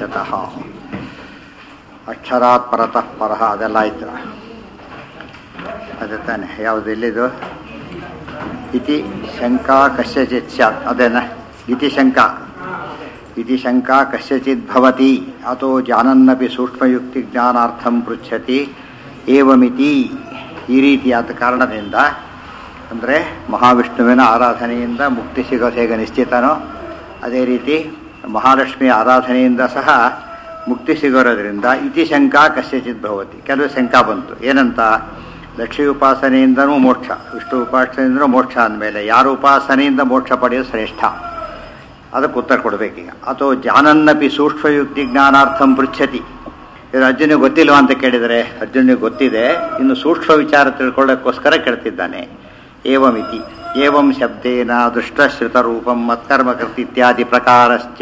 ಶತಃ ಅಕ್ಷರಾತ್ ಪರತಃ ಪರಹ ಅದೆಲ್ಲ ಆಯ್ತು ಅದು ತಾನೆ ಯಾವುದು ಎಲ್ಲಿದು ಇತಿ ಶಂಕಾ ಕಸ್ಯಚಿತ್ ಸ್ಯಾತ್ ಅದೇನ ಇತಿ ಶಂಕಾ ಇತಿ ಶಂಕಾ ಕಸ್ಯಚಿತ್ ಭವತಿ ಅಥೋ ಜಾನನ್ನಪಿ ಸೂಕ್ಷ್ಮಯುಕ್ತಿ ಜ್ಞಾನಾರ್ಥಂ ಪೃಚ್ಛತಿ ಏವಮಿತಿ ಈ ರೀತಿಯಾದ ಕಾರಣದಿಂದ ಅಂದರೆ ಮಹಾವಿಷ್ಣುವಿನ ಆರಾಧನೆಯಿಂದ ಮುಕ್ತಿ ಸಿಗೋದು ಹೇಗೆ ನಿಶ್ಚಿತನೋ ಅದೇ ರೀತಿ ಮಹಾಲಕ್ಷ್ಮಿಯ ಆರಾಧನೆಯಿಂದ ಸಹ ಮುಕ್ತಿ ಸಿಗೋರೋದ್ರಿಂದ ಇತಿ ಶಂಕಾ ಕಸ್ಯಚಿತ್ ಭವತಿ ಕೆಲವು ಶಂಕಾ ಬಂತು ಏನಂತ ಲಕ್ಷ್ಮೀ ಉಪಾಸನೆಯಿಂದನೂ ಮೋಕ್ಷ ವಿಷ್ಣು ಉಪಾಸನೆಯಿಂದನೂ ಮೋಕ್ಷ ಅಂದಮೇಲೆ ಯಾರು ಉಪಾಸನೆಯಿಂದ ಮೋಕ್ಷ ಪಡೆಯೋದು ಶ್ರೇಷ್ಠ ಅದಕ್ಕೆ ಉತ್ತರ ಕೊಡಬೇಕೀಗ ಅಥವಾ ಜಾನನ್ನಪಿ ಸೂಕ್ಷ್ಮಯುಕ್ತಿ ಜ್ಞಾನಾರ್ಥಂ ಪೃಚ್ಛತಿ ಇದು ಅರ್ಜುನಿಗೆ ಗೊತ್ತಿಲ್ವಾ ಅಂತ ಕೇಳಿದರೆ ಅರ್ಜುನಿಗೆ ಗೊತ್ತಿದೆ ಇನ್ನು ಸೂಕ್ಷ್ಮ ವಿಚಾರ ತಿಳ್ಕೊಳ್ಳೋಕ್ಕೋಸ್ಕರ ಕೇಳ್ತಿದ್ದಾನೆ ಏವಮಿತಿ ಏವಂ ಶಬ್ದೇನ ದೃಷ್ಟಶ್ರುತರೂಪಂ ಮತ್ಕರ್ಮಕೃತ್ ಇತ್ಯಾದಿ ಪ್ರಕಾರಶ್ಚ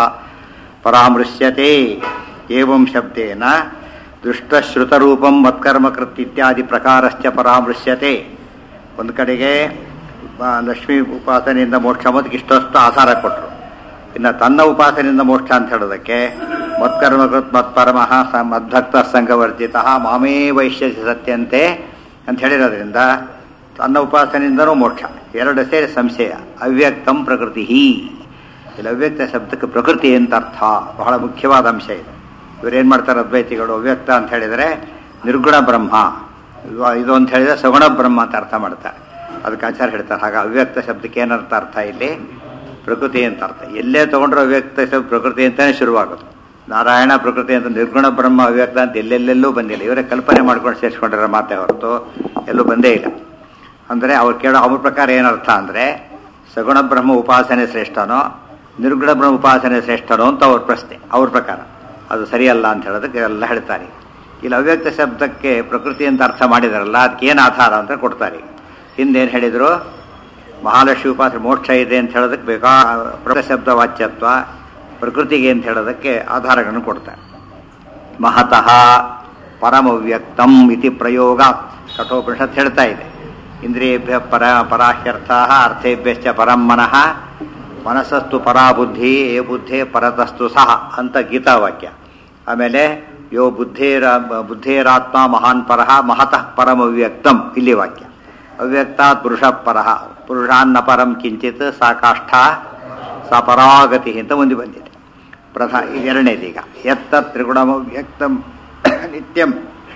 ಪರಾಮೃಶ್ಯತೆ ಏವಂ ಶಬ್ದೇನ ದೃಷ್ಟಶ್ರುತರೂಪಂ ಮತ್ಕರ್ಮಕೃತ್ ಇತ್ಯಾದಿ ಪ್ರಕಾರಶ್ಚ ಪರಾಮೃಶ್ಯತೆ ಒಂದು ಕಡೆಗೆ ಲಕ್ಷ್ಮೀ ಉಪಾಸನೆಯಿಂದ ಮೋಕ್ಷ ಮೊದಲು ಇಷ್ಟೊಷ್ಟು ಆಧಾರ ಕೊಟ್ಟರು ಇನ್ನು ತನ್ನ ಉಪಾಸನೆಯಿಂದ ಮೋಕ್ಷ ಅಂತ ಹೇಳೋದಕ್ಕೆ ಮತ್ಕರ್ಮಕೃತ್ ಮತ್ಪರಮಃ ಸ ಮದ್ಭಕ್ತ ಸಂಘವರ್ಜಿತ ಮಾಮೇ ವೈಶ್ಯಸಿ ಸತ್ಯಂತೆ ಅಂತ ಹೇಳಿರೋದ್ರಿಂದ ತನ್ನ ಉಪಾಸನೆಯಿಂದನೂ ಮೋಕ್ಷ ಎರಡು ಸೇರಿ ಸಂಶಯ ಅವ್ಯಕ್ತಂ ಪ್ರಕೃತಿ ಇಲ್ಲಿ ಅವ್ಯಕ್ತ ಶಬ್ದಕ್ಕೆ ಪ್ರಕೃತಿ ಅಂತ ಅರ್ಥ ಬಹಳ ಮುಖ್ಯವಾದ ಅಂಶ ಇದೆ ಇವರೇನು ಮಾಡ್ತಾರೆ ಅದ್ವೈತಿಗಳು ಅವ್ಯಕ್ತ ಅಂತ ಹೇಳಿದರೆ ನಿರ್ಗುಣ ಬ್ರಹ್ಮ ಇದು ಅಂತ ಹೇಳಿದರೆ ಸಗುಣ ಬ್ರಹ್ಮ ಅಂತ ಅರ್ಥ ಮಾಡ್ತಾರೆ ಅದಕ್ಕೆ ಆಚಾರ ಹೇಳ್ತಾರೆ ಹಾಗೆ ಅವ್ಯಕ್ತ ಶಬ್ದಕ್ಕೆ ಏನರ್ಥ ಅರ್ಥ ಇಲ್ಲಿ ಪ್ರಕೃತಿ ಅಂತ ಅರ್ಥ ಎಲ್ಲೇ ತೊಗೊಂಡ್ರೆ ಅವ್ಯಕ್ತ ಶಬ್ದ ಪ್ರಕೃತಿ ಅಂತಲೇ ಶುರುವಾಗೋದು ನಾರಾಯಣ ಪ್ರಕೃತಿ ಅಂತ ನಿರ್ಗುಣ ಬ್ರಹ್ಮ ಅವ್ಯಕ್ತ ಅಂತ ಎಲ್ಲೆಲ್ಲೆಲ್ಲೂ ಬಂದಿಲ್ಲ ಇವರೇ ಕಲ್ಪನೆ ಮಾಡ್ಕೊಂಡು ಸೇರಿಸ್ಕೊಂಡಿರೋ ಮಾತೇ ಹೊರತು ಎಲ್ಲೂ ಬಂದೇ ಇಲ್ಲ ಅಂದರೆ ಅವ್ರು ಕೇಳೋ ಅವ್ರ ಪ್ರಕಾರ ಏನರ್ಥ ಅಂದರೆ ಸಗುಣ ಬ್ರಹ್ಮ ಉಪಾಸನೆ ಶ್ರೇಷ್ಠನೋ ನಿರ್ಗುಣ ಬ್ರಹ್ಮ ಉಪಾಸನೆ ಶ್ರೇಷ್ಠನೋ ಅಂತ ಅವ್ರ ಪ್ರಶ್ನೆ ಅವ್ರ ಪ್ರಕಾರ ಅದು ಸರಿಯಲ್ಲ ಅಂತ ಹೇಳೋದಕ್ಕೆ ಎಲ್ಲ ಹೇಳ್ತಾರೆ ಇಲ್ಲಿ ಅವ್ಯಕ್ತ ಶಬ್ದಕ್ಕೆ ಪ್ರಕೃತಿ ಅಂತ ಅರ್ಥ ಮಾಡಿದಾರಲ್ಲ ಅದಕ್ಕೆ ಏನು ಆಧಾರ ಅಂತ ಕೊಡ್ತಾರೆ ಹಿಂದೇನು ಹೇಳಿದರು ಮಹಾಲಕ್ಷ್ಮಿ ಉಪಾಸನೆ ಮೋಕ್ಷ ಇದೆ ಅಂತ ಹೇಳೋದಕ್ಕೆ ಬೇಕಾ ಪ್ರಕ ಶಬ್ದ ವಾಚ್ಯತ್ವ ಪ್ರಕೃತಿಗೆ ಅಂತ ಹೇಳೋದಕ್ಕೆ ಆಧಾರಗಳನ್ನು ಕೊಡ್ತಾರೆ ಮಹತಃ ಪರಮವ್ಯಕ್ತಂ ಇತಿ ಪ್ರಯೋಗ ಕಠೋಪನಿಷತ್ ಹೇಳ್ತಾ ಇದೆ ಇಂದ್ರಿಯೇಭ್ಯ ಪರ ಪರಾಹ್ಯರ್ಥ ಅರ್ಥೇಭ್ಯಶ್ಚ ಪರಂ ಮನಃ ಮನಸ್ಸಸ್ತು ಪರಾಬುದ್ಧಿ ಏ ಬುದ್ಧೇ ಪರತಸ್ತು ಸಹ ಅಂತ ಗೀತಾವಾಕ್ಯ ಆಮೇಲೆ ಯೋ ಬುದ್ಧೇರ ಬುದ್ಧೇರಾತ್ಮ ಮಹಾನ್ ಪರಃ ಮಹತಃ ಪರಮವ್ಯಕ್ತಂ ಇಲ್ಲಿ ವಾಕ್ಯ ಅವ್ಯಕ್ತಾತ್ ಪುರುಷ ಪರಃ ಪುರುಷಾನ್ನ ಪರಂ ಕಿಂಚಿತ್ ಸಾ ಕಾಷ್ಠ ಸಾ ಪರಾಗತಿ ಅಂತ ಮುಂದೆ ಬಂದಿದೆ ಪ್ರಧಾ ಎರಡನೇದೀಗ ಎತ್ತ ತ್ರಿಗುಣಮವ್ಯಕ್ತಂ ನಿತ್ಯಂ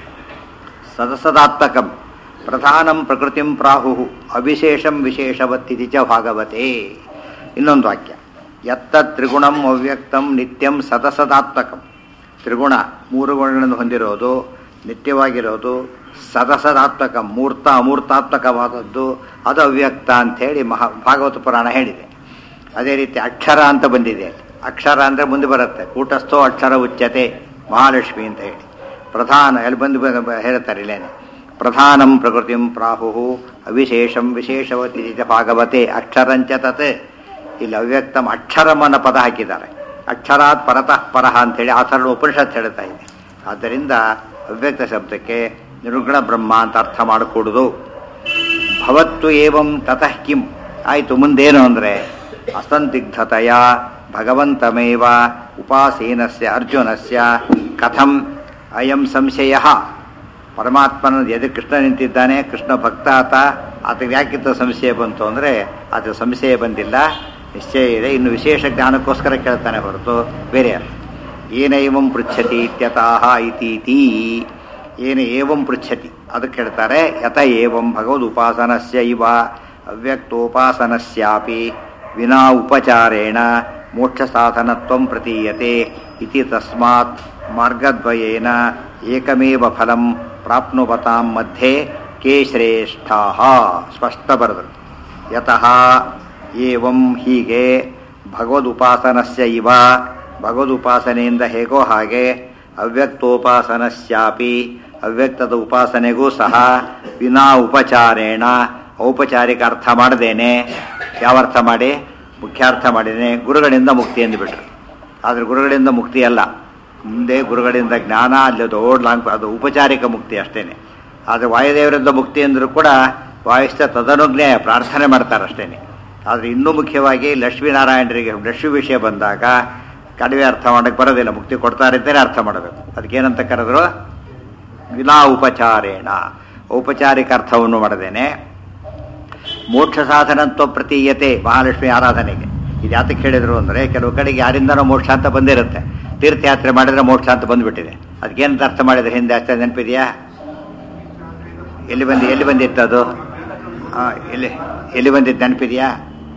ಸದಸದಾತ್ಮಕಂ ಪ್ರಧಾನಂ ಪ್ರಕೃತಿಂ ಪ್ರಾಹು ಅವಿಶೇಷಂ ವಿಶೇಷವತ್ತಿತಿ ಚ ಭಾಗವತೆ ಇನ್ನೊಂದು ವಾಕ್ಯ ಎತ್ತ ತ್ರಿಗುಣಂ ಅವ್ಯಕ್ತಂ ನಿತ್ಯಂ ಸದಸದಾತ್ಮಕಂ ತ್ರಿಗುಣ ಮೂರು ಗುಣಗಳನ್ನು ಹೊಂದಿರೋದು ನಿತ್ಯವಾಗಿರೋದು ಸದಸದಾತ್ಮಕ ಮೂರ್ತ ಅಮೂರ್ತಾತ್ಮಕವಾದದ್ದು ಅದು ಅವ್ಯಕ್ತ ಅಂಥೇಳಿ ಮಹಾ ಭಾಗವತ ಪುರಾಣ ಹೇಳಿದೆ ಅದೇ ರೀತಿ ಅಕ್ಷರ ಅಂತ ಬಂದಿದೆ ಅಕ್ಷರ ಅಂದರೆ ಮುಂದೆ ಬರುತ್ತೆ ಕೂಟಸ್ಥೋ ಅಕ್ಷರ ಉಚ್ಯತೆ ಮಹಾಲಕ್ಷ್ಮಿ ಅಂತ ಹೇಳಿ ಪ್ರಧಾನ ಎಲ್ಲಿ ಬಂದು ಹೇಳ್ತಾರೆ ಇಲ್ಲೇನೆ ಪ್ರಧಾನಂ ಪ್ರಕೃತಿಂ ಪ್ರಾಹು ಅವಿಶೇಷಂ ವಿಶೇಷವತಿ ಭಾಗವತೆ ಅಕ್ಷರಂಚ ತತ್ ಇಲ್ಲಿ ಅವ್ಯಕ್ತಂ ಅಕ್ಷರಮನ ಪದ ಹಾಕಿದ್ದಾರೆ ಅಕ್ಷರಾತ್ ಪರತಃ ಪರಹ ಅಂತೇಳಿ ಆ ಸರಳ ಉಪನಿಷತ್ ಹೇಳ್ತಾ ಇದೆ ಆದ್ದರಿಂದ ಅವ್ಯಕ್ತ ಶಬ್ದಕ್ಕೆ ನಿರ್ಗುಣ ಬ್ರಹ್ಮ ಅಂತ ಅರ್ಥ ಮಾಡಿಕೊಡುದು ಭವತ್ತು ಏವಂ ತತಃ ಕಿಂ ಆಯಿತು ಮುಂದೇನು ಅಂದರೆ ಅಸಂದಿಗ್ಧತೆಯ ಭಗವಂತಮೇವ ಉಪಾಸೀನಸ್ಯ ಅರ್ಜುನಸ್ಯ ಕಥಂ ಅಯಂ ಸಂಶಯ ಪರಮಾತ್ಮನ ಎದು ಕೃಷ್ಣ ನಿಂತಿದ್ದಾನೆ ಕೃಷ್ಣ ಭಕ್ತ ಆತ ಆತಗೆ ಯಾಕಿತ್ತು ಸಂಶಯ ಬಂತು ಅಂದರೆ ಆತ ಸಂಶಯ ಬಂದಿಲ್ಲ ನಿಶ್ಚಯ ಇದೆ ಇನ್ನು ವಿಶೇಷ ಜ್ಞಾನಕ್ಕೋಸ್ಕರ ಕೇಳ್ತಾನೆ ಹೊರತು ಬೇರೆ ಅಲ್ಲ ಏನೈವಂ ಪೃಚ್ಛತಿ ಇತ್ಯತಃ ಇತೀತಿ ಏನು ಏವಂ ಪೃಚ್ಛತಿ ಅದಕ್ಕೆ ಹೇಳ್ತಾರೆ ಯತ ಏವಂ ಭಗವದ್ ಉಪಾಸನಸ್ಯ ಇವ ಅವ್ಯಕ್ತೋಪಾಸನಸ್ಯಾಪಿ ವಿನಾ ಉಪಚಾರೇಣ ಮೋಕ್ಷ ಸಾಧನತ್ವಂ ಪ್ರತೀಯತೆ ಇತಿ ತಸ್ಮಾತ್ ಮಾರ್ಗದ್ವಯೇನ ಏಕಮೇವ ಫಲಂ ಪ್ರಾಪ್ನುವತಾಂ ಮಧ್ಯೆ ಕೇ ಶ್ರೇಷ್ಠಾ ಸ್ಪಷ್ಟ ಬರೆದರು ಯತಃ ಏವಂ ಹೀಗೆ ಭಗವದುಪಾಸನಸ್ಯ ಇವ ಭಗವದುಪಾಸನೆಯಿಂದ ಹೇಗೋ ಹಾಗೆ ಅವ್ಯಕ್ತೋಪಾಸನಸ್ಯಾಪಿ ಅವ್ಯಕ್ತದ ಉಪಾಸನೆಗೂ ಸಹ ವಿನಾ ಉಪಚಾರೇಣ ಔಪಚಾರಿಕ ಅರ್ಥ ಮಾಡದೇನೆ ಯಾವ ಅರ್ಥ ಮಾಡಿ ಮುಖ್ಯಾರ್ಥ ಮಾಡಿದ್ದೇನೆ ಗುರುಗಳಿಂದ ಮುಕ್ತಿ ಎಂದುಬಿಟ್ರು ಆದರೆ ಗುರುಗಳಿಂದ ಮುಕ್ತಿ ಅಲ್ಲ ಮುಂದೆ ಗುರುಗಳಿಂದ ಜ್ಞಾನ ಅಲ್ಲಿ ದೊಡ್ಡ ಲಾಂಗ್ ಅದು ಉಪಚಾರಿಕ ಮುಕ್ತಿ ಅಷ್ಟೇನೆ ಆದರೆ ವಾಯುದೇವರಿಂದ ಮುಕ್ತಿ ಅಂದರೂ ಕೂಡ ವಾಯುಸ್ಥ ತದನುಜ್ಞೆ ಪ್ರಾರ್ಥನೆ ಮಾಡ್ತಾರೆ ಅಷ್ಟೇನೆ ಆದರೆ ಇನ್ನೂ ಮುಖ್ಯವಾಗಿ ಲಕ್ಷ್ಮೀನಾರಾಯಣರಿಗೆ ಲಕ್ಷ್ಮಿ ವಿಷಯ ಬಂದಾಗ ಕಡಿಮೆ ಅರ್ಥ ಮಾಡಕ್ಕೆ ಬರೋದಿಲ್ಲ ಮುಕ್ತಿ ಕೊಡ್ತಾರೆ ಅಂತಲೇ ಅರ್ಥ ಮಾಡಬೇಕು ಅದಕ್ಕೇನಂತ ಕರೆದ್ರು ವಿಲಾ ಉಪಚಾರೇಣ ಔಪಚಾರಿಕ ಅರ್ಥವನ್ನು ಮಾಡದೇನೆ ಮೋಕ್ಷ ಸಾಧನತ್ವ ಪ್ರತೀಯತೆ ಮಹಾಲಕ್ಷ್ಮಿ ಆರಾಧನೆಗೆ ಇದು ಯಾತಕ್ಕೆ ಹೇಳಿದ್ರು ಅಂದರೆ ಕೆಲವು ಕಡೆಗೆ ಯಾರಿಂದನೋ ಮೋಕ್ಷ ಅಂತ ಬಂದಿರುತ್ತೆ ತೀರ್ಥಯಾತ್ರೆ ಮಾಡಿದ್ರೆ ಮೋಕ್ಷ ಅಂತ ಬಂದ್ಬಿಟ್ಟಿದೆ ಅದಕ್ಕೇನಂತ ಅರ್ಥ ಮಾಡಿದ್ರೆ ಹಿಂದೆ ಅಷ್ಟೇ ನೆನಪಿದೆಯಾ ಎಲ್ಲಿ ಬಂದು ಎಲ್ಲಿ ಬಂದಿತ್ತು ಅದು ಆ, ಎಲ್ಲಿ ಎಲ್ಲಿ ಬಂದಿದ್ದು ನೆನಪಿದೆಯಾ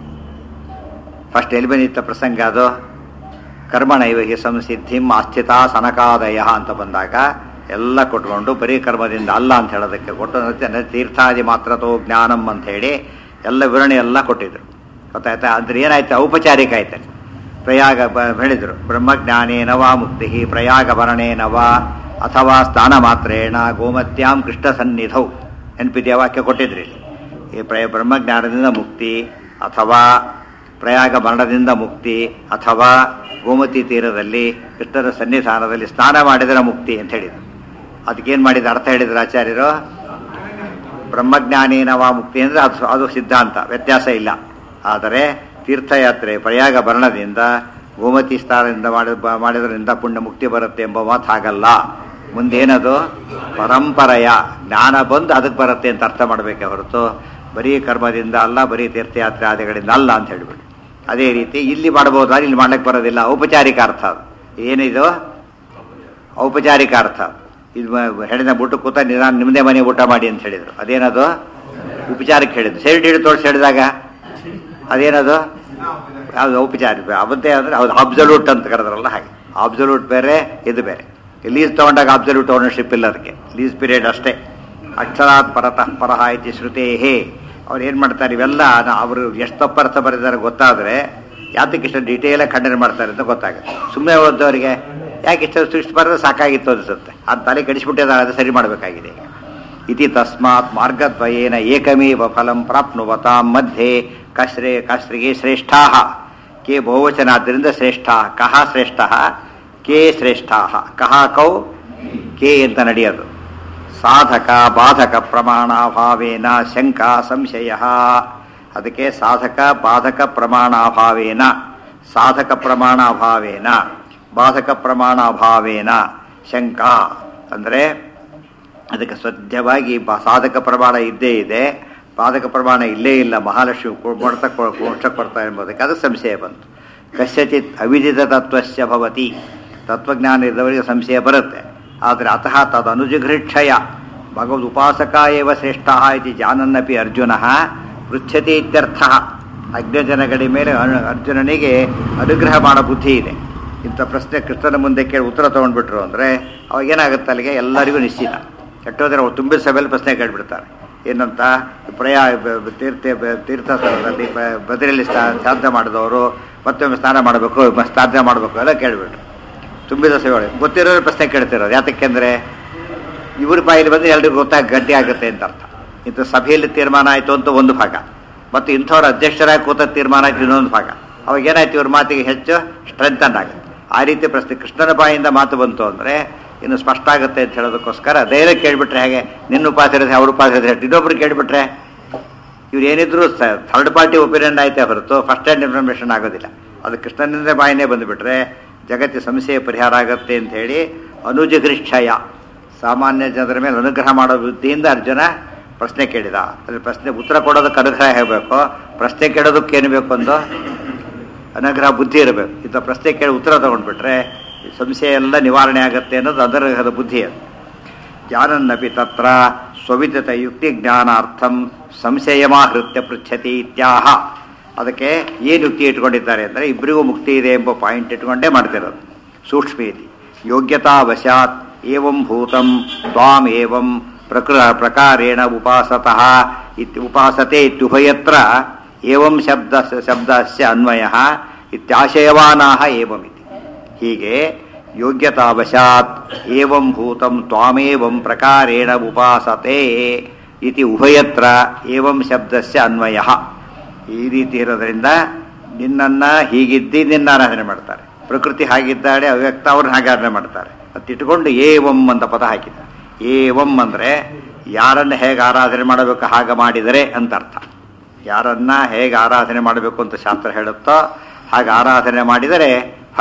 ಫಸ್ಟ್ ಎಲ್ಲಿ ಬಂದಿತ್ತು ಪ್ರಸಂಗ ಅದು ಕರ್ಮಣ ಇವಾಗ ಸಂಸಿದ್ಧಿಂ ಆಸ್ಥಿತ ಸನಕಾದಯ ಅಂತ ಬಂದಾಗ ಎಲ್ಲ ಕೊಟ್ಕೊಂಡು ಬರೀ ಕರ್ಮದಿಂದ ಅಲ್ಲ ಅಂತ ಹೇಳೋದಕ್ಕೆ ಕೊಟ್ಟು ಮತ್ತೆ ತೀರ್ಥಾದಿ ಮಾತ್ರತೋ ಜ್ಞಾನಂ ಅಂತ ಹೇಳಿ ಎಲ್ಲ ವಿವರಣೆ ಎಲ್ಲ ಕೊಟ್ಟಿದ್ರು ಗೊತ್ತಾಯ್ತಾ ಅಂದ್ರೆ ಏನಾಯ್ತು ಔಪಚಾರಿಕ ಆಯ್ತು ಪ್ರಯಾಗ ಬ- ಹೇಳಿದ್ರು ಬ್ರಹ್ಮಜ್ಞಾನೇನ ವಾ ಮುಕ್ತಿ ಪ್ರಯಾಗ ಭರಣೇನ ವಾ ಅಥವಾ ಸ್ನಾನ ಮಾತ್ರೇಣ ಗೋಮತ್ಯಾಂ ಕೃಷ್ಣ ಸನ್ನಿಧೌ ನೆನಪಿದೆಯಾ ವಾಕ್ಯ ಕೊಟ್ಟಿದ್ರಿ ಇಲ್ಲಿ. ಈ ಪ್ರಯ ಬ್ರಹ್ಮಜ್ಞಾನದಿಂದ ಮುಕ್ತಿ ಅಥವಾ ಪ್ರಯಾಗ ಮರಣದಿಂದ ಮುಕ್ತಿ ಅಥವಾ ಗೋಮತಿ ತೀರದಲ್ಲಿ ಕೃಷ್ಣರ ಸನ್ನಿಧಾನದಲ್ಲಿ ಸ್ನಾನ ಮಾಡಿದರೆ ಮುಕ್ತಿ ಅಂತ ಹೇಳಿದ್ರು ಅದಕ್ಕೇನು ಮಾಡಿದ ಅರ್ಥ ಹೇಳಿದ್ರು ಆಚಾರ್ಯರು ಬ್ರಹ್ಮಜ್ಞಾನೇನವ ಮುಕ್ತಿ ಅಂದರೆ ಅದು ಅದು ಸಿದ್ಧಾಂತ ವ್ಯತ್ಯಾಸ ಇಲ್ಲ ಆದರೆ ತೀರ್ಥಯಾತ್ರೆ ಪ್ರಯಾಗ ಭರಣದಿಂದ ಗೋಮತಿ ಸ್ಥಾನದಿಂದ ಮಾಡಿ ಬ- ಮಾಡಿದ್ರಿಂದ ಪುಣ್ಯ ಮುಕ್ತಿ ಬರುತ್ತೆ ಎಂಬ ಮಾತು ಹಾಗಲ್ಲ ಮುಂದೇನದು ಪರಂಪರೆಯ ಜ್ಞಾನ ಬಂದು ಅದಕ್ಕೆ ಬರುತ್ತೆ ಅಂತ ಅರ್ಥ ಮಾಡಬೇಕೆ ಹೊರತು ಬರೀ ಕರ್ಮದಿಂದ ಅಲ್ಲ ಬರೀ ತೀರ್ಥಯಾತ್ರೆ ಆದಿಗಳಿಂದ ಅಲ್ಲ ಅಂತ ಹೇಳ್ಬಿಟ್ಟು ಅದೇ ರೀತಿ ಇಲ್ಲಿ ಮಾಡಬಹುದಾ ಇಲ್ಲಿ ಮಾಡ್ಲಿಕ್ಕೆ ಬರೋದಿಲ್ಲ ಔಪಚಾರಿಕ ಅರ್ಥ ಅದು ಏನಿದು ಔಪಚಾರಿಕ ಅರ್ಥ ಇದು ಮ- ಹೇಳಿದ ಬಿಟ್ಟು ಕೂತ ನಿಧಾನ ನಿಮ್ಮದೇ ಮನೆ ಊಟ ಮಾಡಿ ಅಂತ ಹೇಳಿದ್ರು ಅದೇನದು ಉಪಚಾರಕ್ಕೆ ಹೇಳಿದ್ರು ಸೈಡ್ ಹಿಡಿದು ತೋರಿಸಿ ಹೇಳಿದಾಗ ಅದೇನದು ಅದು ಔಪಚಾರಿಕ ಅವತ್ತೇ ಅಂದರೆ ಅದು ಅಬ್ಸಲ್ಯೂಟ್ ಅಂತ ಕರೆದ್ರಲ್ಲ ಹಾಗೆ ಅಬ್ಸಲ್ಯೂಟ್ ಬೇರೆ ಇದು ಬೇರೆ ಲೀಸ್ ತಗೊಂಡಾಗ ಅಬ್ಸಲ್ಯೂಟ್ ಓನರ್ಶಿಪ್ ಇಲ್ಲ ಅದಕ್ಕೆ ಲೀಸ್ ಪೀರಿಯಡ್ ಅಷ್ಟೇ ಅಕ್ಷರಾತ್ ಪರತಃ ಪರಹ ಇತಿ ಶ್ರುತೇಹೇ ಅವ್ರು ಏನು ಮಾಡ್ತಾರೆ ಇವೆಲ್ಲ ನಾ- ಅವರು ಎಷ್ಟು ತಪ್ಪರ್ಥ ಬರೆದಿದ್ದಾರೆ ಗೊತ್ತಾದರೆ ಯಾತಕ್ಕೆ ಇಷ್ಟು ಡೀಟೇಲಾಗಿ ಖಂಡನೆ ಮಾಡ್ತಾರೆ ಅಂತ ಗೊತ್ತಾಗುತ್ತೆ ಸುಮ್ಮನೆ ಓದೋರಿಗೆ ಯಾಕೆ ಇಷ್ಟು ಇಷ್ಟು ಬರೆದ್ರೆ ಸಾಕಾಗಿತ್ತು ಅನಿಸುತ್ತೆ ಅದು ತಲೆ ಕಡಿಸ್ಬಿಟ್ಟಿದೆ ಅದು ಸರಿ ಮಾಡಬೇಕಾಗಿದೆ ಈಗ ಇತಿ ತಸ್ಮಾತ್ ಮಾರ್ಗದ್ವಯೇನ ಏಕಮೇವ ಫಲಂ ಪ್ರಾಪ್ನುವತಾಂ ಮಧ್ಯೆ ಕಶ್ರೇ ಕಶ್ರಿಗೆ ಶ್ರೇಷ್ಠಾ ಕೆ ಬಹುವಚನಾದ್ದರಿಂದ ಶ್ರೇಷ್ಠ ಕಹ ಶ್ರೇಷ್ಠ ಕೆ ಶ್ರೇಷ್ಠಾ ಕಹ ಕೌ ಕೆ ಅಂತ ನಡೆಯೋದು ಸಾಧಕ ಬಾಧಕ ಪ್ರಮಾಣಾಭಾವೇನ ಶಂಕ ಸಂಶಯ ಅದಕ್ಕೆ ಸಾಧಕ ಬಾಧಕ ಪ್ರಮಾಣಾಭಾವೇನ ಸಾಧಕ ಪ್ರಮಾಣಾಭಾವೇನ ಬಾಧಕ ಪ್ರಮಾಣಾಭಾವೇನ ಶಂಕ ಅಂದರೆ ಅದಕ್ಕೆ ಸದ್ಯವಾಗಿ ಬ ಸಾಧಕ ಪ್ರಮಾಣ ಇದ್ದೇ ಇದೆ ಬಾಧಕ ಪ್ರಮಾಣ ಇಲ್ಲೇ ಇಲ್ಲ ಮಹಾಲಕ್ಷ್ಮಿ ಕೊ- ಕೊಡ್ತಾ ಕೊ- ಮೋಕ್ಷ ಕೊಡ್ತಾ ಎಂಬುದಕ್ಕೆ ಅದು ಸಂಶಯ ಬಂತು ಕಸ್ಯಚಿತ್ ಅವಿದಿತ ತತ್ವಸ್ಯ ಭವತಿ ತತ್ವಜ್ಞಾನ ಇದ್ದವರಿಗೆ ಸಂಶಯ ಬರುತ್ತೆ ಆದರೆ ಅತಃ ತದನುಜಿಘೃಕ್ಷಯ ಭಗವದ್ ಉಪಾಸಕ ಏವ ಶ್ರೇಷ್ಠ ಇತಿ ಜಾನನ್ನಪಿ ಅರ್ಜುನ ಪೃಚ್ಛತಿ ಇತ್ಯರ್ಥ ಅಜ್ಞಜನಗಡಿ ಮೇಲೆ ಅನು- ಅರ್ಜುನನಿಗೆ ಅನುಗ್ರಹ ಮಾಡೋ ಬುದ್ಧಿ ಇದೆ ಇಂಥ ಪ್ರಶ್ನೆ ಕೃಷ್ಣನ ಮುಂದೆ ಕೇಳಿ ಉತ್ತರ ತೊಗೊಂಡ್ಬಿಟ್ರು ಅಂದರೆ ಅವಾಗ ಏನಾಗುತ್ತೆ ಅಲ್ಲಿಗೆ ಎಲ್ಲರಿಗೂ ನಿಶ್ಚಿತ ಕೆಟ್ಟೋದ್ರೆ ಅವ್ರು ತುಂಬಿದ ಸಭೆಯಲ್ಲಿ ಪ್ರಶ್ನೆ ಕೇಳಿಬಿಡ್ತಾರೆ ಏನಂತ ಪ್ರಯಾ ಬ- ಬ- ತೀರ್ಥ ಬ- ತೀರ್ಥ ಸ್ಥಳದಲ್ಲಿ ಬ- ಬದರಿಯಲ್ಲಿ ಸ್ನಾ ಶ್ರಾದ್ದ ಮಾಡಿದವರು ಮತ್ತೊಮ್ಮೆ ಸ್ನಾನ ಮಾಡಬೇಕು ಮ- ಶ್ರಾದ್ದ ಮಾಡಬೇಕು ಎಲ್ಲ ಕೇಳಿಬಿಟ್ರು ತುಂಬಿದ ಸಭೆ ಗೊತ್ತಿರೋರು ಪ್ರಶ್ನೆ ಕೇಳ್ತಿರೋದು ಯಾತಕ್ಕೆಂದರೆ ಇವ್ರ ಬಾಯಲ್ಲಿ ಬಂದರೆ ಎಲ್ರಿಗೂ ಗೊತ್ತಾಗ ಗಟ್ಟಿ ಆಗುತ್ತೆ ಅಂತ ಅರ್ಥ ಇಂಥ ಸಭೆಯಲ್ಲಿ ತೀರ್ಮಾನ ಆಯಿತು ಅಂತ ಒಂದು ಭಾಗ ಮತ್ತು ಇಂಥವ್ರ ಅಧ್ಯಕ್ಷರಾಗಿ ಕೂತ ತೀರ್ಮಾನ ಆಯ್ತು ಇನ್ನೊಂದು ಭಾಗ ಅವಾಗ ಏನಾಯ್ತು ಇವ್ರ ಮಾತಿಗೆ ಹೆಚ್ಚು ಸ್ಟ್ರೆಂಥನ್ ಆಗುತ್ತೆ ಆ ರೀತಿ ಪ್ರಶ್ನೆ ಕೃಷ್ಣನ ಬಾಯಿಂದ ಮಾತು ಬಂತು ಅಂದರೆ ಇನ್ನು ಸ್ಪಷ್ಟ ಆಗುತ್ತೆ ಅಂತ ಹೇಳೋದಕ್ಕೋಸ್ಕರ ಧೈರ್ಯ ಕೇಳಿಬಿಟ್ರೆ ಹೇಗೆ ನಿನ್ನ ಉಪಾಸಿರೋದು ಅವ್ರ ಉಪಾಸಿರೋದು ಇನ್ನೊಬ್ರು ಕೇಳಿಬಿಟ್ರೆ ಇವ್ರು ಏನಿದ್ರು ಥರ್ಡ್ ಪಾರ್ಟಿ ಒಪಿನಿಯನ್ ಆಯ್ತೇ ಹೊರತು ಫಸ್ಟ್ ಹ್ಯಾಂಡ್ ಇನ್ಫಾರ್ಮೇಷನ್ ಆಗೋದಿಲ್ಲ ಅದು ಕೃಷ್ಣನಿಂದ ಬಾಯಿನೇ ಬಂದುಬಿಟ್ರೆ ಜಗತ್ತಿ ಸಮಸ್ಯೆ ಪರಿಹಾರ ಆಗುತ್ತೆ ಅಂತ ಹೇಳಿ ಅನುಜಗೃಕ್ಷಯ ಸಾಮಾನ್ಯ ಜನರ ಮೇಲೆ ಅನುಗ್ರಹ ಮಾಡೋ ಬುದ್ಧಿಯಿಂದ ಅರ್ಜುನ ಪ್ರಶ್ನೆ ಕೇಳಿದ ಅದ್ರ ಪ್ರಶ್ನೆ ಉತ್ತರ ಕೊಡೋದಕ್ಕೆ ಅನುಗ್ರಹ ಹೇಳಬೇಕು ಪ್ರಶ್ನೆ ಕೇಳೋದಕ್ಕೆ ಏನು ಬೇಕು ಒಂದು ಅನುಗ್ರಹ ಬುದ್ಧಿ ಇರಬೇಕು ಇಂಥ ಪ್ರಶ್ನೆ ಕೇಳಿ ಉತ್ತರ ತಗೊಂಡ್ಬಿಟ್ರೆ ಈ ಸಂಶಯ ಎಲ್ಲ ನಿವಾರಣೆ ಆಗುತ್ತೆ ಅನ್ನೋದು ಅನುಗ್ರಹದ ಬುದ್ಧಿ ಅದು ಜ್ಞಾನನ್ನಪಿ ತತ್ರ ಸ್ವವಿದಿತ ಯುಕ್ತಿ ಜ್ಞಾನಾರ್ಥಂ ಸಂಶಯಮಾಹೃತ್ಯ ಪೃಚ್ಛತಿ ಇತ್ಯಾಹ ಅದಕ್ಕೆ ಏನು ಯುಕ್ತಿ ಇಟ್ಕೊಂಡಿದ್ದಾರೆ ಅಂದರೆ ಇಬ್ಬರಿಗೂ ಮುಕ್ತಿ ಇದೆ ಎಂಬ ಪಾಯಿಂಟ್ ಇಟ್ಕೊಂಡೇ ಮಾಡ್ತಿರೋದು ಸೂಕ್ಷ್ಮೀತಿ ಯೋಗ್ಯತಾವಶಾತ್ ಏವಂ ಭೂತಂ ತ್ವಾಂ ಏವಂ ಪ್ರಕೃ ಪ್ರಕಾರೇಣ ಉಪಾಸತಃ ಇತ್ ಉಪಾಸತೆ ಇತ್ಯುಭಯತ್ರ ಏವಂ ಶಬ್ದ ಶಬ್ದಸ್ಯ ಅನ್ವಯ ಇತ್ಯಾಶಯವಾನಾಹ ಏವಮಿತಿ ಹೀಗೆ ಯೋಗ್ಯತಾವಶಾತ್ ಏವಂ ಭೂತಂ ತ್ವಾಮೇವಂ ಪ್ರಕಾರೇಣ ಉಪಾಸತೆ ಇತಿ ಉಭಯತ್ರ ಏವಂ ಶಬ್ದಸ್ಯ ಅನ್ವಯ ಈ ರೀತಿ ಇರೋದ್ರಿಂದ ನಿನ್ನನ್ನ ಹೀಗಿದ್ದಿ ನಿನ್ನ ಆರಾಧನೆ ಮಾಡ್ತಾರೆ ಪ್ರಕೃತಿ ಹಾಗಿದ್ದಾಳೆ ಅವ್ಯಕ್ತ ಅವ್ರನ್ನ ಹಾಗೆ ಆರಾಧನೆ ಮಾಡ್ತಾರೆ ಅತ್ತಿಟ್ಕೊಂಡು ಏವಂ ಅಂತ ಪದ ಹಾಕಿದ್ದಾರೆ ಏವಂ ಅಂದರೆ ಯಾರನ್ನ ಹೇಗೆ ಆರಾಧನೆ ಮಾಡಬೇಕು ಹಾಗೆ ಮಾಡಿದರೆ ಅಂತ ಅರ್ಥ ಯಾರನ್ನ ಹೇಗೆ ಆರಾಧನೆ ಮಾಡಬೇಕು ಅಂತ ಶಾಸ್ತ್ರ ಹೇಳುತ್ತೋ ಹಾಗೆ ಆರಾಧನೆ ಮಾಡಿದರೆ ಫಲ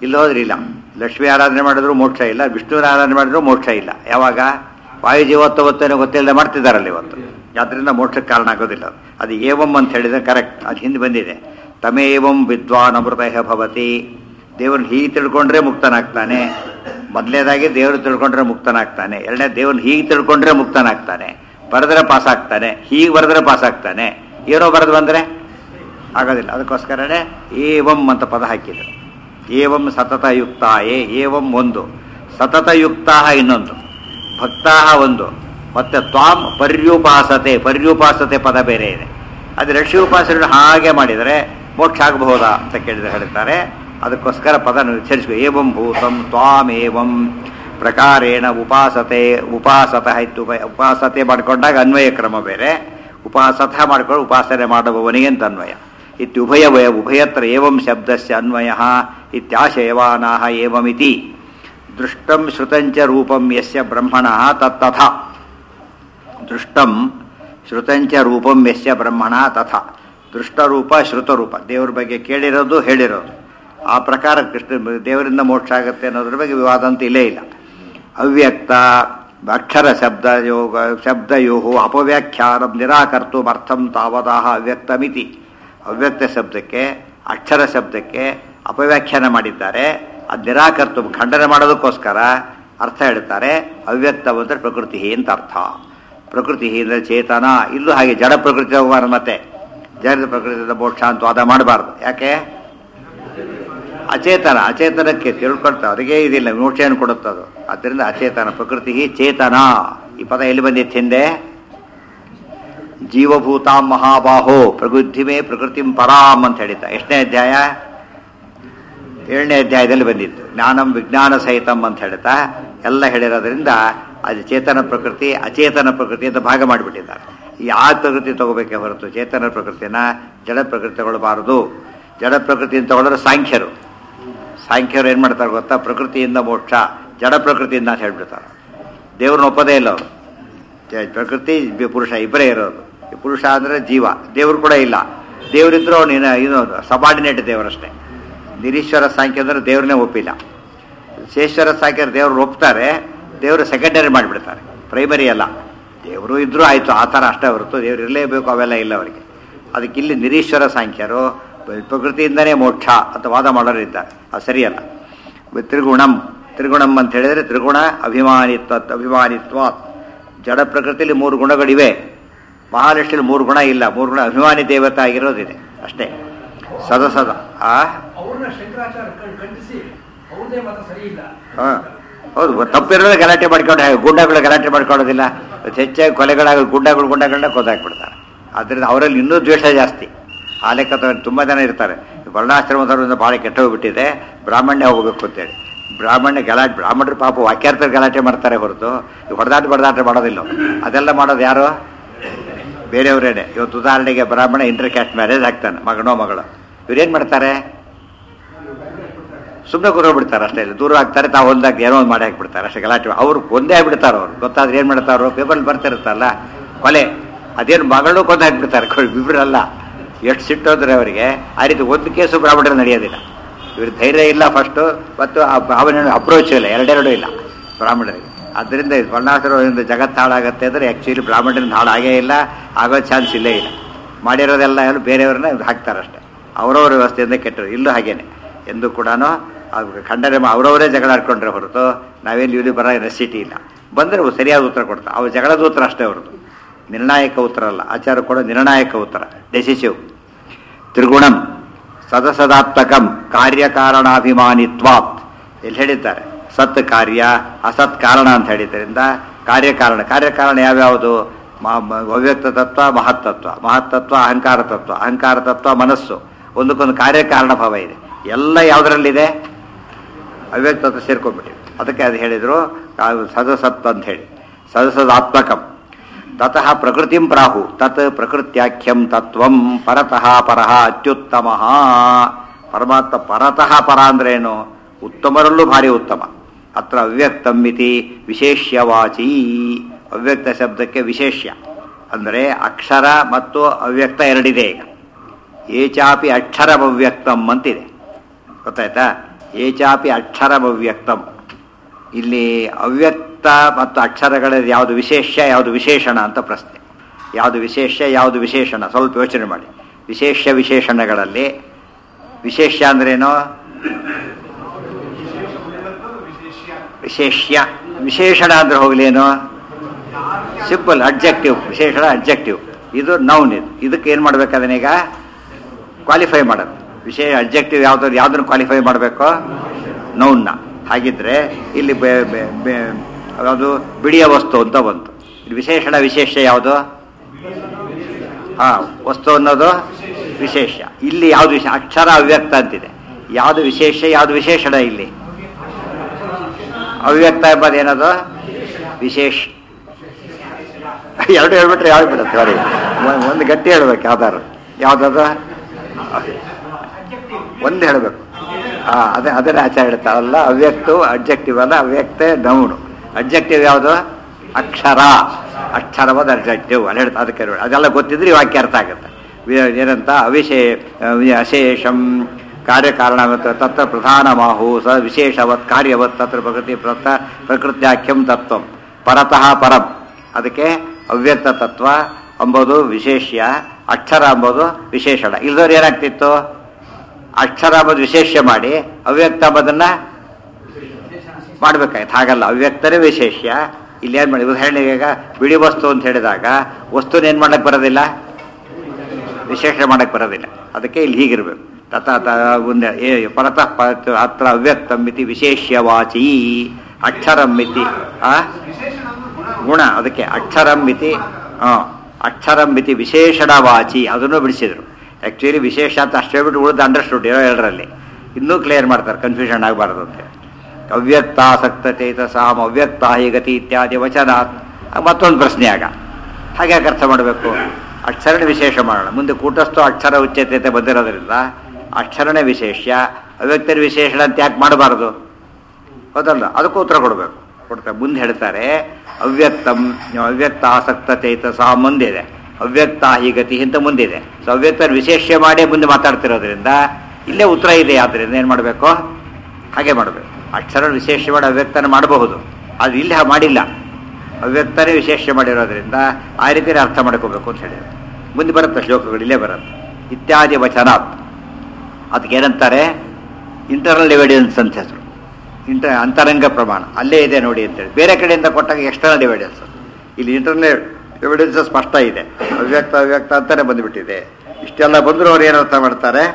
ಇಲ್ಲಿ ಹೋದ್ರೆ ಇಲ್ಲ ಲಕ್ಷ್ಮಿ ಆರಾಧನೆ ಮಾಡಿದ್ರು ಮೋಕ್ಷ ಇಲ್ಲ ವಿಷ್ಣುವಿನ ಆರಾಧನೆ ಮಾಡಿದ್ರು ಮೋಕ್ಷ ಇಲ್ಲ ಯಾವಾಗ ವಾಯು ಜೀವೋತ್ತವತ್ತೇನೋ ಗೊತ್ತಿಲ್ಲದೆ ಮಾಡ್ತಿದ್ದಾರಲ್ಲ ಇವತ್ತು ಅದರಿಂದ ಮೋಕ್ಷಕ್ಕೆ ಕಾರಣ ಆಗೋದಿಲ್ಲ ಅದು. ಅದು ಏವಂ ಅಂತ ಹೇಳಿದ್ರೆ ಕರೆಕ್ಟ್ ಅದು ಹಿಂದೆ ಬಂದಿದೆ ತಮೇವಂ ವಿದ್ವಾನ್ ಅಮೃತ ಭವತಿ ದೇವ್ರನ್ನ ಹೀಗೆ ತಿಳ್ಕೊಂಡ್ರೆ ಮುಕ್ತನಾಗ್ತಾನೆ ಮೊದಲನೇದಾಗಿ ದೇವ್ರು ತಿಳ್ಕೊಂಡ್ರೆ ಮುಕ್ತನಾಗ್ತಾನೆ ಎರಡನೇ ದೇವ್ರನ್ನ ಹೀಗೆ ತಿಳ್ಕೊಂಡ್ರೆ ಮುಕ್ತನಾಗ್ತಾನೆ ಬರೆದ್ರೆ ಪಾಸ್ ಆಗ್ತಾನೆ ಹೀಗೆ ಬರೆದ್ರೆ ಪಾಸ್ ಆಗ್ತಾನೆ ಏನೋ ಬರೆದು ಬಂದರೆ ಆಗೋದಿಲ್ಲ ಅದಕ್ಕೋಸ್ಕರನೇ ಏವಂ ಅಂತ ಪದ ಹಾಕಿದ್ರು ಏವಂ ಸತತಯುಕ್ತ ಏ ಏವಂ ಒಂದು ಸತತಯುಕ್ತ ಇನ್ನೊಂದು ಭಕ್ತಾ ಒಂದು ಮತ್ತೆ ತ್ವಾಂ ಪರ್ಯುಪಾಸತೆ ಪರ್ಯುಪಾಸತೆ ಪದ ಬೇರೆ ಇದೆ ಅದು ಋಷಿ ಉಪಾಸನೆ ಹಾಗೆ ಮಾಡಿದರೆ ಮೋಕ್ಷ ಆಗಬಹುದಾ ಅಂತ ಕೇಳಿದ್ರೆ ಹೇಳ್ತಾರೆ ಅದಕ್ಕೋಸ್ಕರ ಪದ ಉಚ್ಚರಿಸಬೇಕು ಏವಂ ಭೂತಂ ತ್ವಾಂ ಏವಂ ಪ್ರಕಾರೇಣ ಉಪಾಸತೆ ಉಪಾಸತ ಇತ್ತು ಉಪಾಸತೆ ಮಾಡಿಕೊಂಡಾಗ ಅನ್ವಯ ಕ್ರಮ ಬೇರೆ ಉಪಾಸತ ಮಾಡಿಕೊಂಡು ಉಪಾಸನೆ ಮಾಡುವವನಿಗೆ ಅಂತ ಅನ್ವಯ ಇತ್ಯುಭಯ ಉಭಯತ್ರ ಏವಂ ಶಬ್ದಸ್ಯ ಅನ್ವಯ ಇತ್ಯಾಶಯವಾನಾಹ ಏವಮಿತಿ ದೃಷ್ಟಂ ಶ್ರುತಂಚ ರೂಪಂ ಯಸ್ಯ ಬ್ರಹ್ಮಣ ತತ್ತಥಾ ದೃಷ್ಟಂ ಶ್ರುತಂಚ ರೂಪಂ ಯಸ್ಯ ಬ್ರಹ್ಮಣ ತಥಾ ದೃಷ್ಟರೂಪ ಶ್ರುತರೂಪ ದೇವ್ರ ಬಗ್ಗೆ ಕೇಳಿರೋದು ಹೇಳಿರೋದು ಆ ಪ್ರಕಾರ ಕೃಷ್ಣ ದೇವರಿಂದ ಮೋಕ್ಷ ಆಗುತ್ತೆ ಅನ್ನೋದ್ರ ಬಗ್ಗೆ ವಿವಾದ ಅಂತ ಇಲ್ಲೇ ಇಲ್ಲ ಅವ್ಯಕ್ತ ಅಕ್ಷರ ಶಬ್ದ ಯೋಗ ಶಬ್ದಯೋ ಅಪವ್ಯಾಖ್ಯಾನ ನಿರಾಕರ್ತು ಅರ್ಥಂ ತಾವದಾಹ ಅವ್ಯಕ್ತಮಿತಿ ಅವ್ಯಕ್ತ ಶಬ್ದಕ್ಕೆ ಅಕ್ಷರ ಶಬ್ದಕ್ಕೆ ಅಪವ್ಯಾಖ್ಯಾನ ಮಾಡಿದ್ದಾರೆ ಅದು ನಿರಾಕರ್ತು ಖಂಡನೆ ಮಾಡೋದಕ್ಕೋಸ್ಕರ ಅರ್ಥ ಹೇಳ್ತಾರೆ ಅವ್ಯಕ್ತ ಅಂದರೆ ಪ್ರಕೃತಿ ಅಂತ ಅರ್ಥ ಪ್ರಕೃತಿ ಅಂದರೆ ಚೇತನ ಇಲ್ಲೂ ಹಾಗೆ ಜಡ ಪ್ರಕೃತಿ ಹೋಗಬಾರ್ದು ಮತ್ತೆ ಜಡ ಪ್ರಕೃತಿಯಿಂದ ಮೋಕ್ಷ ಅಂತ ವಾದ ಮಾಡಬಾರ್ದು ಯಾಕೆ ಅಚೇತನ ಅಚೇತನಕ್ಕೆ ತಿಳ್ಕೊಳ್ತಾ ಅವರಿಗೆ ಇದಿಲ್ಲ ಮೋಕ್ಷವನ್ನು ಕೊಡುತ್ತದು ಆದ್ದರಿಂದ ಅಚೇತನ ಪ್ರಕೃತಿ ಚೇತನ ಈ ಪದ ಎಲ್ಲಿ ಬಂದಿತ್ತು ಹಿಂದೆ ಜೀವಭೂತಾಂ ಮಹಾಬಾಹೋ ಪ್ರಬುದ್ಧಿಮೇ ಪ್ರಕೃತಿಂ ಪರಾಂ ಅಂತ ಹೇಳಿದ್ದ ಎಷ್ಟನೇ ಅಧ್ಯಾಯ ಏಳನೇ ಅಧ್ಯಾಯದಲ್ಲಿ ಬಂದಿತ್ತು ಜ್ಞಾನಂ ವಿಜ್ಞಾನ ಸಹಿತಂ ಅಂತ ಹೇಳ್ತಾ ಎಲ್ಲ ಹೇಳಿರೋದ್ರಿಂದ ಅದು ಚೇತನ ಪ್ರಕೃತಿ ಅಚೇತನ ಪ್ರಕೃತಿ ಅಂತ ಭಾಗ ಮಾಡಿಬಿಟ್ಟಿದ್ದಾರೆ ಯಾವ ಪ್ರಕೃತಿ ತಗೋಬೇಕೇ ಹೊರತು ಚೇತನ ಪ್ರಕೃತಿನ ಜಡ ಪ್ರಕೃತಿ ತಗೊಳ್ಬಾರದು ಜಡ ಪ್ರಕೃತಿಯನ್ನು ತಗೊಳ್ಳೋರು ಸಾಂಖ್ಯರು ಸಾಂಖ್ಯರು ಏನು ಮಾಡ್ತಾರೆ ಗೊತ್ತಾ ಪ್ರಕೃತಿಯಿಂದ ಮೋಕ್ಷ ಜಡ ಪ್ರಕೃತಿಯಿಂದ ಅಂತ ಹೇಳ್ಬಿಡ್ತಾರೆ ದೇವ್ರನ್ನ ಒಪ್ಪದೇ ಇಲ್ಲ ಅವರು ಜ- ಪ್ರಕೃತಿ ಬಿ- ಪುರುಷ ಇಬ್ಬರೇ ಇರೋದು ಈ ಪುರುಷ ಅಂದರೆ ಜೀವ ದೇವರು ಕೂಡ ಇಲ್ಲ ದೇವರಿದ್ರು ನೀನು ಇದು ಸಬಾರ್ಡಿನೇಟ್ ದೇವರಷ್ಟೇ ನಿರೀಶ್ವರ ಸಾಂಖ್ಯ ಅಂದ್ರೆ ದೇವ್ರನ್ನೇ ಒಪ್ಪಿಲ್ಲ ಶೇಶ್ವರ ಸಾಂಖ್ಯ ದೇವ್ರು ಒಪ್ತಾರೆ ದೇವರು ಸೆಕೆಂಡರಿ ಮಾಡಿಬಿಡ್ತಾರೆ ಪ್ರೈಮರಿ ಅಲ್ಲ ದೇವರು ಇದ್ರೂ ಆಯಿತು ಆ ಥರ ಅಷ್ಟೇ ಹೊರತು ದೇವ್ರು ಇರಲೇಬೇಕು ಅವೆಲ್ಲ ಇಲ್ಲ ಅವರಿಗೆ ಅದಕ್ಕೆ ಇಲ್ಲಿ ನಿರೀಶ್ವರ ಸಾಂಖ್ಯರು ಪ್ರಕೃತಿಯಿಂದನೇ ಮೋಕ್ಷ ಅಂತ ವಾದ ಮಾಡೋರು ಇದ್ದಾರೆ ಅದು ಸರಿಯಲ್ಲ ತ್ರಿಗುಣಂ ತ್ರಿಗುಣಂ ಅಂತ ಹೇಳಿದರೆ ತ್ರಿಗುಣ ಅಭಿಮಾನಿತ್ವ ಅಭಿಮಾನಿತ್ವ ಜಡ ಪ್ರಕೃತಿಯಲ್ಲಿ ಮೂರು ಗುಣಗಳಿವೆ ಮಹಾಲಕ್ಷ್ಮಿಯಲ್ಲಿ ಮೂರು ಗುಣ ಇಲ್ಲ ಮೂರು ಗುಣ ಅಭಿಮಾನಿ ದೇವತೆ ಆಗಿರೋದಿದೆ ಅಷ್ಟೇ ಸದಸದ ಆ ಅವ್ರನ್ನ ಶಂಕರಾಚಾರ್ಯ ಕಣ್- ಖಂಡಿಸಿ ಅವ್ರದೇ ಮತ ಸರಿ ಇಲ್ಲ ಹಾ. ಹೌದು ತಪ್ಪಿರೋದೇ ಗಲಾಟೆ ಮಾಡ್ಕೊಂಡು ಹಾಗೆ ಗುಂಡಗಳು ಗಲಾಟೆ ಮಾಡ್ಕೊಳ್ಳೋದಿಲ್ಲ ಹೆಚ್ಚಾಗಿ ಕೊಲೆಗಳಾಗ ಗುಂಡಗಳು ಗುಂಡಗಳನ್ನ ಕೊಂದಾಕ್ಬಿಡ್ತಾರೆ ಆದ್ದರಿಂದ ಅವರಲ್ಲಿ ಇನ್ನೂ ದ್ವೇಷ ಜಾಸ್ತಿ ಆ ಲೆಕ್ಕ ತಗೊಂಡು ತುಂಬ ಜನ ಇರ್ತಾರೆ ವರ್ಣಾಶ್ರಮದವರಿಂದ ಭಾಳ ಕೆಟ್ಟ ಹೋಗ್ಬಿಟ್ಟಿದೆ ಬ್ರಾಹ್ಮಣ್ಯ ಹೋಗಬೇಕು ಅಂತೇಳಿ ಬ್ರಾಹ್ಮಣ್ಯ ಗಲಾಟೆ ಬ್ರಾಹ್ಮಣರು ಪಾಪ ವಾಕ್ಯಾರ್ಥ ಗಲಾಟೆ ಮಾಡ್ತಾರೆ ಹೊರತು ಈ ಹೊಡೆದಾಟ ಬಡದಾಟ ಮಾಡೋದಿಲ್ಲ ಅವ್ರು. ಅದೆಲ್ಲ ಮಾಡೋದು ಯಾರು ಬೇರೆಯವರೇನೆ ಇವತ್ತು ಉದಾಹರಣೆಗೆ ಬ್ರಾಹ್ಮಣ ಇಂಟರ್ ಕ್ಯಾಸ್ಟ್ ಮ್ಯಾರೇಜ್ ಆಗ್ತಾನೆ ಮಗನೋ ಮಗಳು ಇವ್ರೇನು ಮಾಡ್ತಾರೆ ಸುಮ್ಮನೆ ಕೂರೋಗ್ಬಿಡ್ತಾರೆ ಅಷ್ಟೇ ಇಲ್ಲ ದೂರ ಆಗ್ತಾರೆ ತಾವು ಒಂದಾಗಿ ಏನೋ ಒಂದು ಮಾಡಿ ಹಾಕ್ಬಿಡ್ತಾರೆ ಅಷ್ಟೇ ಗಲಾಟೆ ಅವ್ರು ಒಂದೇ ಆಗ್ಬಿಡ್ತಾರೆ ಅವ್ರು ಗೊತ್ತಾದ್ರೆ ಏನು ಮಾಡ್ತಾರೋ ಪೇಪರ್ ಬರ್ತಿರುತ್ತಲ್ಲ ಕೊಲೆ ಅದೇನು ಮಗಳು ಕೊಂದು ಹಾಕ್ಬಿಡ್ತಾರೆ ಇಬ್ಬರಲ್ಲ ಎಷ್ಟು ಸಿಟ್ಟೋದ್ರೆ ಅವರಿಗೆ ಆ ರೀತಿ ಒಂದು ಕೇಸು ಬ್ರಾಹ್ಮಣರು ನಡೆಯೋದಿಲ್ಲ ಇವ್ರ ಧೈರ್ಯ ಇಲ್ಲ ಫಸ್ಟು ಮತ್ತು ಆ ಭಾವನೆ ಅಪ್ರೋಚ್ ಇಲ್ಲ ಎರಡೆರಡು ಇಲ್ಲ ಬ್ರಾಹ್ಮಣರಿಗೆ ಆದ್ದರಿಂದ ಇದು ವರ್ಣಾಶ್ರಮದಿಂದ ಜಗತ್ತು ಹಾಳಾಗತ್ತೆ ಅಂದರೆ ಆ್ಯಕ್ಚುಲಿ ಬ್ರಾಹ್ಮಣರಿಂದ ಹಾಳಾಗೇ ಇಲ್ಲ ಆಗೋ ಚಾನ್ಸ್ ಇಲ್ಲೇ ಇಲ್ಲ ಮಾಡಿರೋದೆಲ್ಲ ಏನು ಬೇರೆಯವ್ರನ್ನ ಇದು ಹಾಕ್ತಾರೆ ಅಷ್ಟೇ ಅವರವರ ವ್ಯವಸ್ಥೆಯಿಂದ ಕೆಟ್ಟರು ಇಲ್ಲೂ ಹಾಗೇನೆ ಎಂದು ಕೂಡ ಖಂಡನೆ ಮಾ- ಅವರವರೇ ಜಗಳ ಆಡ್ಕೊಂಡ್ರೆ ಹೊರತು ನಾವೇನು ಇಲ್ಲಿ ಬರೋ ನೆಸಿಟಿ ಇಲ್ಲ ಬಂದರೆ ಸರಿಯಾದ ಉತ್ತರ ಕೊಡ್ತಾರೆ ಅವ್ರು ಜಗಳದ ಉತ್ತರ ಅಷ್ಟೇ ಅವ್ರದ್ದು ನಿರ್ಣಾಯಕ ಉತ್ತರ ಅಲ್ಲ ಆಚಾರ ಕೊಡೋ ನಿರ್ಣಾಯಕ ಉತ್ತರ ಡೆಸಿಸಿವ್ ತ್ರಿಗುಣಂ ಸದಸದಾತ್ಮಕಂ ಕಾರ್ಯಕಾರಣಾಭಿಮಾನಿತ್ವಾತ್ ಇಲ್ಲಿ ಹೇಳಿದ್ದಾರೆ ಸತ್ ಕಾರ್ಯ ಅಸತ್ ಕಾರಣ ಅಂತ ಹೇಳಿದ್ದರಿಂದ ಕಾರ್ಯಕಾರಣ ಕಾರ್ಯಕಾರಣ ಯಾವ್ಯಾವುದು ಮ- ಮ- ಅವ್ಯಕ್ತ ತತ್ವ ಮಹತ್ತತ್ವ ಮಹತ್ತತ್ವ ಅಹಂಕಾರ ತತ್ವ ಅಹಂಕಾರ ತತ್ವ ಮನಸ್ಸು ಒಂದಕ್ಕೊಂದು ಕಾರ್ಯಕಾರಣ ಭಾವ ಇದೆ ಎಲ್ಲ ಯಾವುದರಲ್ಲಿದೆ ಅವ್ಯಕ್ತ ತತ್ವ ಸೇರ್ಕೊಂಡ್ಬಿಟ್ಟಿದೆ ಅದಕ್ಕೆ ಅದು ಹೇಳಿದರು ಸದಸತ್ವ ಅಂತ ಹೇಳಿ ಸದಸದಾತ್ಮಕಂ ತತಃ ಪ್ರಕೃತಿಂ ಪ್ರಾಹು ತತ್ ಪ್ರಕೃತ್ಯಾಖ್ಯಂ ತತ್ವಂ ಪರತಃ ಪರಃ ಅತ್ಯುತ್ತಮ ಪರಮಾತ್ಮ ಪರತಃ ಪರ ಅಂದ್ರೇನು ಉತ್ತಮರಲ್ಲೂ ಭಾರಿ ಉತ್ತಮ ಅತ್ರ ಅವ್ಯಕ್ತಂ ಇತಿ ವಿಶೇಷ್ಯವಾಚಿ ಅವ್ಯಕ್ತ ಶಬ್ದಕ್ಕೆ ವಿಶೇಷ್ಯ ಅಂದರೆ ಅಕ್ಷರ ಮತ್ತು ಅವ್ಯಕ್ತ ಎರಡಿದೆ ಈಗ ಏಚಾಪಿ ಅಕ್ಷರಮವ್ಯಕ್ತಂ ಅಂತಿದೆ ಗೊತ್ತಾಯ್ತಾ ಏಚಾಪಿ ಅಕ್ಷರಂ ಅವ್ಯಕ್ತಂ ಇಲ್ಲಿ ಅವ್ಯಕ್ತ ಮತ್ತು ಅಕ್ಷರಗಳ ಯಾವುದು ವಿಶೇಷ ಯಾವುದು ವಿಶೇಷಣ ಅಂತ ಪ್ರಶ್ನೆ ಯಾವುದು ವಿಶೇಷ ಯಾವುದು ವಿಶೇಷಣ ಸ್ವಲ್ಪ ಯೋಚನೆ ಮಾಡಿ ವಿಶೇಷ ವಿಶೇಷಣಗಳಲ್ಲಿ ವಿಶೇಷ ಅಂದ್ರೇನು ವಿಶೇಷ್ಯ ವಿಶೇಷಣ ಅಂದ್ರೆ ಹೋಗ್ಲೇನು ಸಿಂಪಲ್ ಅಬ್ಜೆಕ್ಟಿವ್ ವಿಶೇಷಣ ಅಬ್ಜೆಕ್ಟಿವ್ ಇದು ನೌನ್ ಇದು ಇದಕ್ಕೆ ಏನು ಮಾಡ್ಬೇಕು ಅದನ್ನೀಗ ಕ್ವಾಲಿಫೈ ಮಾಡೋದು ವಿಶೇಷ ಅಬ್ಜೆಕ್ಟಿವ್ ಯಾವ್ದಾದ್ರು ಯಾವ್ದನ್ನು ಕ್ವಾಲಿಫೈ ಮಾಡಬೇಕು ನೌನ್ನ ಹಾಗಿದ್ರೆ ಇಲ್ಲಿ ಬೆ- ಬೆ- ಬೆ- ಅದು ಬಿಡಿಯ ವಸ್ತು ಅಂತ ಬಂತು ಇಲ್ಲಿ ವಿಶೇಷಣ ವಿಶೇಷ ಯಾವುದು ಹಾ ವಸ್ತು ಅನ್ನೋದು ವಿಶೇಷ ಇಲ್ಲಿ ಯಾವುದು ವಿಶೇಷ ಅಕ್ಷರ ಅವ್ಯಕ್ತ ಅಂತಿದೆ ಯಾವುದು ವಿಶೇಷ ಯಾವುದು ವಿಶೇಷಣ ಇಲ್ಲಿ ಅವ್ಯಕ್ತ ಎಂಬುದು ಏನದು ವಿಶೇಷ ಎರಡು ಹೇಳ್ಬಿಟ್ರೆ ಯಾವ್ದು ಬಿಡುತ್ತೆ ಸಾರಿ ಒಂದು ಗಟ್ಟಿ ಹೇಳ್ಬೇಕು ಯಾವ್ದಾರು ಯಾವ್ದದು ಒಂದು ಹೇಳ್ಬೇಕು ಹಾ ಅದೇ ಅದನ್ನೇ ಆಚಾರ ಹೇಳ್ತಾರಲ್ಲ ಅವ್ಯಕ್ತು ಅಬ್ಜೆಕ್ಟಿವ್ ಅಲ್ಲ ಅವ್ಯಕ್ತ ನೌನು ಅಬ್ಜೆಕ್ಟಿವ್ ಯಾವುದು ಅಕ್ಷರ ಅಕ್ಷರವಾದ ಅಬ್ಜೆಕ್ಟಿವ್ ಅಲ್ಲಿ ಹೇಳ್ತಾ ಅದಕ್ಕೆ ನೋಡಿ ಅದೆಲ್ಲ ಗೊತ್ತಿದ್ರೆ ಈ ವಾಕ್ಯ ಅರ್ಥ ಆಗುತ್ತೆ ವಿ- ಏನಂತ ಅವಿಶೇ ವಿ- ಅಶೇಷಂ ಕಾರ್ಯಕಾರಣ ತತ್ರ ಪ್ರಧಾನ ಮಾಹು ಸ ವಿಶೇಷವತ್ ಕಾರ್ಯವತ್ ತತ್ರ ಪ್ರಕೃತಿ ಪ್ರತ ಪ್ರಕೃತ್ಯಾಖ್ಯಂ ತತ್ವಂ ಪರತಃ ಪರಂ ಅದಕ್ಕೆ ಅವ್ಯಕ್ತ ತತ್ವ ಅಂಬೋದು ವಿಶೇಷ್ಯ ಅಕ್ಷರ ಅಂಬೋದು ವಿಶೇಷಣ ಇಲ್ದವ್ರು ಏನಾಗ್ತಿತ್ತು ಅಕ್ಷರ ಅಂಬೋದು ವಿಶೇಷ್ಯ ಮಾಡಿ ಅವ್ಯಕ್ತ ಅಂಬೋದನ್ನ ಮಾಡ್ಬೇಕಾಯ್ತು ಹಾಗಲ್ಲ ಅವ್ಯಕ್ತನೇ ವಿಶೇಷ್ಯ ಇಲ್ಲಿ ಏನ್ ಮಾಡಿ ಉದಾಹರಣೆಗೆ ಈಗ ಬಿಳಿ ವಸ್ತು ಅಂತ ಹೇಳಿದಾಗ ವಸ್ತುನ ಏನ್ ಮಾಡಕ್ ಬರೋದಿಲ್ಲ ವಿಶೇಷ ಮಾಡಕ್ ಬರೋದಿಲ್ಲ ಅದಕ್ಕೆ ಇಲ್ಲಿ ಹೀಗಿರ್ಬೇಕು ತತ ತ ಮುಂದೆ ಏ ಪರತಃ ಪ- ಅತ್ರ ಅವ್ಯಕ್ತಂ ಮಿತಿ ವಿಶೇಷ್ಯವಾಚಿ ಅಕ್ಷರಂ ಮಿತಿ ಆ ಗುಣ ಅದಕ್ಕೆ ಅಕ್ಷರಂ ಮಿತಿ ಆ, ಅಕ್ಷರಂ ಮಿತಿ ವಿಶೇಷಣವಾಚಿ ಅದನ್ನು ಬಿಡಿಸಿದ್ರು ಆಕ್ಚುಲಿ ವಿಶೇಷ ಅಂತ ಅಷ್ಟೇ ಬಿಟ್ಟು ಉಳಿದ ಅಂಡರ್ಸ್ಟುಡ್ ಇರೋ ಎರಡರಲ್ಲಿ ಇನ್ನೂ ಕ್ಲಿಯರ್ ಮಾಡ್ತಾರೆ ಕನ್ಫ್ಯೂಷನ್ ಆಗಬಾರ್ದು ಅಂತ ಅವ್ಯಕ್ತಾಸಕ್ತ ಚೇತಸಾಂ ಅವ್ಯಕ್ತ ಹಿ ಗತಿ ಇತ್ಯಾದಿ ವಚನಾತ್ ಮತ್ತೊಂದು ಪ್ರಶ್ನೆ ಆಗ ಹಾಗೆ ಯಾಕೆ ಅರ್ಥ ಮಾಡಬೇಕು ಅಕ್ಷರನೇ ವಿಶೇಷ ಮಾಡೋಣ ಮುಂದೆ ಕೂಟಸ್ಥು ಅಕ್ಷರ ಉಚ್ಚತೆ ಬಂದಿರೋದ್ರಿಂದ ಅಕ್ಷರನೇ ವಿಶೇಷ ಅವ್ಯಕ್ತರ ವಿಶೇಷಣ ಅಂತ ಯಾಕೆ ಮಾಡಬಾರದು ಹೌದಲ್ಲ ಅದಕ್ಕೂ ಉತ್ತರ ಕೊಡಬೇಕು ಕೊಡ್ತಾರೆ ಮುಂದೆ ಹೇಳ್ತಾರೆ ಅವ್ಯಕ್ತಂ ಅವ್ಯಕ್ತ ಆಸಕ್ತ ಚೈತಸ ಮುಂದಿದೆ ಅವ್ಯಕ್ತ ಹಿ ಗತಿ ಅಂತ ಮುಂದಿದೆ ಸೊ ಅವ್ಯಕ್ತ ವಿಶೇಷ ಮಾಡೇ ಮುಂದೆ ಮಾತಾಡ್ತಿರೋದ್ರಿಂದ ಇಲ್ಲೇ ಉತ್ತರ ಇದೆ ಆದ್ರಿಂದ ಏನು ಮಾಡಬೇಕು ಹಾಗೆ ಮಾಡಬೇಕು ಅಕ್ಷರ ವಿಶೇಷ ಮಾಡಿ ಅವ್ಯಕ್ತನ ಮಾಡಬಹುದು ಅದು ಇಲ್ಲಿ ಹಾ- ಮಾಡಿಲ್ಲ ಅವ್ಯಕ್ತನೇ ವಿಶೇಷ ಮಾಡಿರೋದ್ರಿಂದ ಆ ರೀತಿಯಲ್ಲಿ ಅರ್ಥ ಮಾಡ್ಕೋಬೇಕು ಅಂತ ಹೇಳಿದ್ರು ಮುಂದೆ ಬರುತ್ತೆ ಶ್ಲೋಕಗಳು ಇಲ್ಲೇ ಬರುತ್ತೆ ಇತ್ಯಾದಿ ವಚನಾತ್ ಅದಕ್ಕೆ ಏನಂತಾರೆ ಇಂಟರ್ನಲ್ ಎವಿಡೆನ್ಸ್ ಅಂತ ಹೆಸರು ಇಂಟರ್ ಅಂತರಂಗ ಪ್ರಮಾಣ ಅಲ್ಲೇ ಇದೆ ನೋಡಿ ಅಂತೇಳಿ ಬೇರೆ ಕಡೆಯಿಂದ ಕೊಟ್ಟಾಗ ಎಕ್ಸ್ಟರ್ನಲ್ ಎವಿಡೆನ್ಸ್ ಇಲ್ಲಿ ಇಂಟರ್ನಲ್ ಎವಿಡೆನ್ಸ್ ಸ್ಪಷ್ಟ ಇದೆ ಅವ್ಯಕ್ತ ಅವ್ಯಕ್ತ ಅಂತಾನೆ ಬಂದ್ಬಿಟ್ಟಿದೆ ಇಷ್ಟೆಲ್ಲ ಬಂದರೂ ಅವ್ರು ಏನು ಅರ್ಥ ಮಾಡ್ತಾರೆ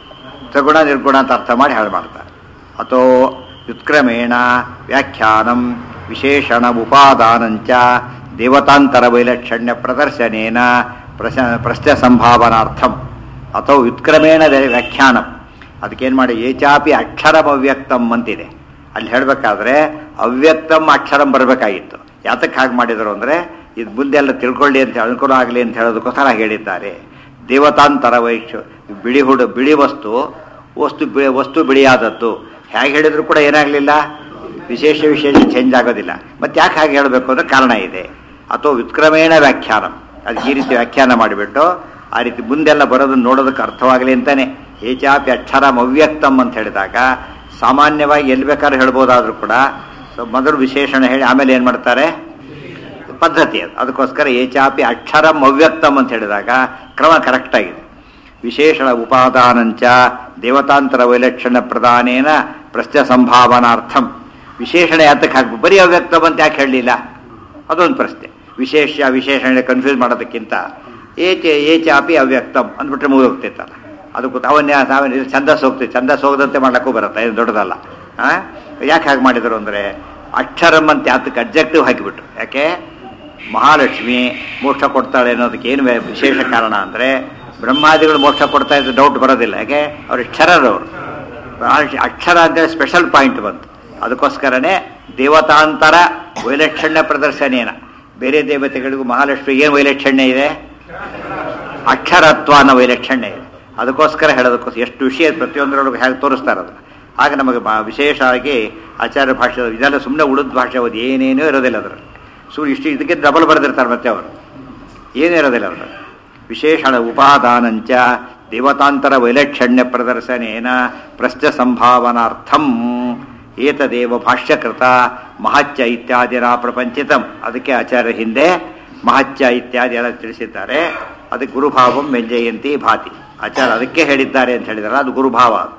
ಸಗುಣ ನಿರ್ಗುಣ ಅಂತ ಅರ್ಥ ಮಾಡಿ ಹಾಳು ಮಾಡ್ತಾರೆ ಅಥೋ ವ್ಯುತ್ಕ್ರಮೇಣ ವ್ಯಾಖ್ಯಾನಂ ವಿಶೇಷಣ ಉಪಾದಾನಂಚ ದೇವತಾಂತರ ವೈಲಕ್ಷಣ್ಯ ಪ್ರದರ್ಶನೇನ ಪ್ರಶ ಪ್ರಶ್ನೆ ಸಂಭಾವನಾರ್ಥಂ ಅಥವಾ ವ್ಯುತ್ಕ್ರಮೇಣ ವೆ- ವ್ಯಾಖ್ಯಾನಂ ಅದಕ್ಕೇನು ಮಾಡಿ ಏಚಾಪಿ ಅಕ್ಷರಂ ಅವ್ಯಕ್ತಂ ಅಂತಿದೆ ಅಲ್ಲಿ ಹೇಳಬೇಕಾದ್ರೆ ಅವ್ಯಕ್ತಂ ಅಕ್ಷರಂ ಬರಬೇಕಾಗಿತ್ತು ಯಾತಕ್ಕೆ ಹಾಗೆ ಮಾಡಿದರು ಅಂದರೆ ಇದು ಮುಂದೆ ಎಲ್ಲ ತಿಳ್ಕೊಳ್ಳಿ ಅಂತ ಅನುಕೂಲ ಆಗಲಿ ಅಂತ ಹೇಳೋದಕ್ಕೋಸ್ಕರ ಹಾಗೆ ಹೇಳಿದ್ದಾರೆ ದೇವತಾಂತರ ವೈಕ್ಷ ಬಿಳಿ ಹುಡು ಬಿಳಿ ವಸ್ತು ವಸ್ತು ಬಿ- ವಸ್ತು ಬಿಳಿಯಾದದ್ದು ಹೇಗೆ ಹೇಳಿದ್ರು ಕೂಡ ಏನಾಗಲಿಲ್ಲ ವಿಶೇಷ ವಿಶೇಷ ಚೇಂಜ್ ಆಗೋದಿಲ್ಲ ಮತ್ತೆ ಯಾಕೆ ಹಾಗೆ ಹೇಳಬೇಕು ಅಂದ್ರೆ ಕಾರಣ ಇದೆ ಅಥವಾ ವ್ಯುತ್ಕ್ರಮೇಣ ವ್ಯಾಖ್ಯಾನ ಅದು ಈ ರೀತಿ ವ್ಯಾಖ್ಯಾನ ಮಾಡಿಬಿಟ್ಟು ಆ ರೀತಿ ಮುಂದೆಲ್ಲ ಬರೋದನ್ನ ನೋಡೋದಕ್ಕೆ ಅರ್ಥವಾಗಲಿ ಅಂತಾನೆ ಏಚಾಪಿ ಅಕ್ಷರಂ ಅವ್ಯಕ್ತಂ ಅಂತ ಹೇಳಿದಾಗ ಸಾಮಾನ್ಯವಾಗಿ ಎಲ್ಲಿ ಬೇಕಾದ್ರೂ ಹೇಳ್ಬೋದಾದ್ರೂ ಕೂಡ ಸೊ ಮೊದಲು ವಿಶೇಷಣ ಹೇಳಿ ಆಮೇಲೆ ಏನು ಮಾಡ್ತಾರೆ ಪದ್ಧತಿ ಅದು ಅದಕ್ಕೋಸ್ಕರ ಏಚಾಪಿ ಅಕ್ಷರಂ ಅವ್ಯಕ್ತಂ ಅಂತ ಹೇಳಿದಾಗ ಕ್ರಮ ಕರೆಕ್ಟ್ ಆಗಿದೆ ವಿಶೇಷಣ ಉಪಾದಾನಂಚ ದೇವತಾಂತರ ವೈಲಕ್ಷಣ ಪ್ರದಾನೇನ ಪ್ರಶ್ನೆ ಸಂಭಾವನಾರ್ಥಂ ವಿಶೇಷಣ ಯಾತಕ್ಕೆ ಹಾಕ್ಬೇಕು ಬರೀ ಅವ್ಯಕ್ತಂ ಅಂತ ಯಾಕೆ ಹೇಳಲಿಲ್ಲ ಅದೊಂದು ಪ್ರಶ್ನೆ ವಿಶೇಷ ವಿಶೇಷಣ ಕನ್ಫ್ಯೂಸ್ ಮಾಡೋದಕ್ಕಿಂತ ಏಚೆ ಏಚಾಪಿ ಅವ್ಯಕ್ತಂ ಅಂದ್ಬಿಟ್ರೆ ಮುಗಿದೋಗ್ತಿತ್ತಲ್ಲ ಅದಕ್ಕೂ ಅವನ್ನೇ ನಾವೇನು ಛಂದಸ್ ಹೋಗ್ತೀವಿ ಛಂದಸ್ ಹೋಗದಂತೆ ಮಾಡ್ಲಿಕ್ಕೂ ಬರುತ್ತೆ ಇದು ದೊಡ್ಡದಲ್ಲ ಆ? ಯಾಕೆ ಹಾಗೆ ಮಾಡಿದರು ಅಂದರೆ ಅಕ್ಷರಂ ಅಂತ ಯಾತಕ್ಕೆ ಅಬ್ಜೆಕ್ಟಿವ್ ಹಾಕಿಬಿಟ್ರು ಯಾಕೆ ಮಹಾಲಕ್ಷ್ಮಿ ಮೋಕ್ಷ ಕೊಡ್ತಾಳೆ ಅನ್ನೋದಕ್ಕೆ ಏನು ವೇ- ವಿಶೇಷ ಕಾರಣ ಅಂದರೆ ಬ್ರಹ್ಮಾದಿಗಳು ಮೋಕ್ಷ ಕೊಡ್ತಾ ಇದ್ರೆ ಡೌಟ್ ಬರೋದಿಲ್ಲ ಯಾಕೆ ಅವ್ರು ಅಕ್ಷರರವರು ಆ- ಅಕ್ಷರ ಅಂತೇಳಿ ಸ್ಪೆಷಲ್ ಪಾಯಿಂಟ್ ಬಂತು ಅದಕ್ಕೋಸ್ಕರನೇ ದೇವತಾಂತರ ವೈಲಕ್ಷಣ್ಯ ಪ್ರದರ್ಶನೇನ ಬೇರೆ ದೇವತೆಗಳಿಗೂ ಮಹಾಲಕ್ಷ್ಮಿ ಏನು ವೈಲಕ್ಷಣ್ಯ ಇದೆ ಅಕ್ಷರತ್ವ ಅನ್ನೋ ವೈಲಕ್ಷಣ್ಯ ಇದೆ ಅದಕ್ಕೋಸ್ಕರ ಹೇಳೋದಕ್ಕೋಸ್ಕರ ಎಷ್ಟು ವಿಷಯ ಪ್ರತಿಯೊಂದರೊಳಗೆ ಹೇಗೆ ತೋರಿಸ್ತಾರೆ ಅದು ಆಗ ನಮಗೆ ಬಾ- ವಿಶೇಷವಾಗಿ ಆಚಾರ್ಯ ಭಾಷೆ ಇದೆಲ್ಲ ಸುಮ್ಮನೆ ಉಳಿದ ಭಾಷೆ ಓದಿ ಏನೇನೂ ಇರೋದಿಲ್ಲ ಅದರಲ್ಲಿ ಸೊ ಇಷ್ಟು ಇದಕ್ಕೆ ಡಬಲ್ ಬರೆದಿರ್ತಾರೆ ಮತ್ತೆ ಅವರು ಏನೂ ಇರೋದಿಲ್ಲ ಅದರಲ್ಲಿ ವಿಶೇಷಣ ಉಪಾದಾನಂಚ ದೇವತಾಂತರ ವೈಲಕ್ಷಣ್ಯ ಪ್ರದರ್ಶನೇನ ಪ್ರಶ್ನ ಸಂಭಾವನಾರ್ಥಂ ಏತದೇವ ಭಾಷ್ಯಕೃತ ಮಹತ್ಯ ಇತ್ಯಾದಿನ ಪ್ರಪಂಚಿತಂ ಅದಕ್ಕೆ ಆಚಾರ್ಯ ಹಿಂದೆ ಮಹತ್ಯ ಇತ್ಯಾದಿ ಎಲ್ಲ ತಿಳಿಸಿದ್ದಾರೆ ಅದಕ್ಕೆ ಗುರುಭಾವಂ ವ್ಯಂಜಯಂತಿ ಭಾತಿ ಆಚಾರ್ಯ ಅದಕ್ಕೆ ಹೇಳಿದ್ದಾರೆ ಅಂತ ಹೇಳಿದಾರೆ ಅದು ಗುರುಭಾವ ಅದು.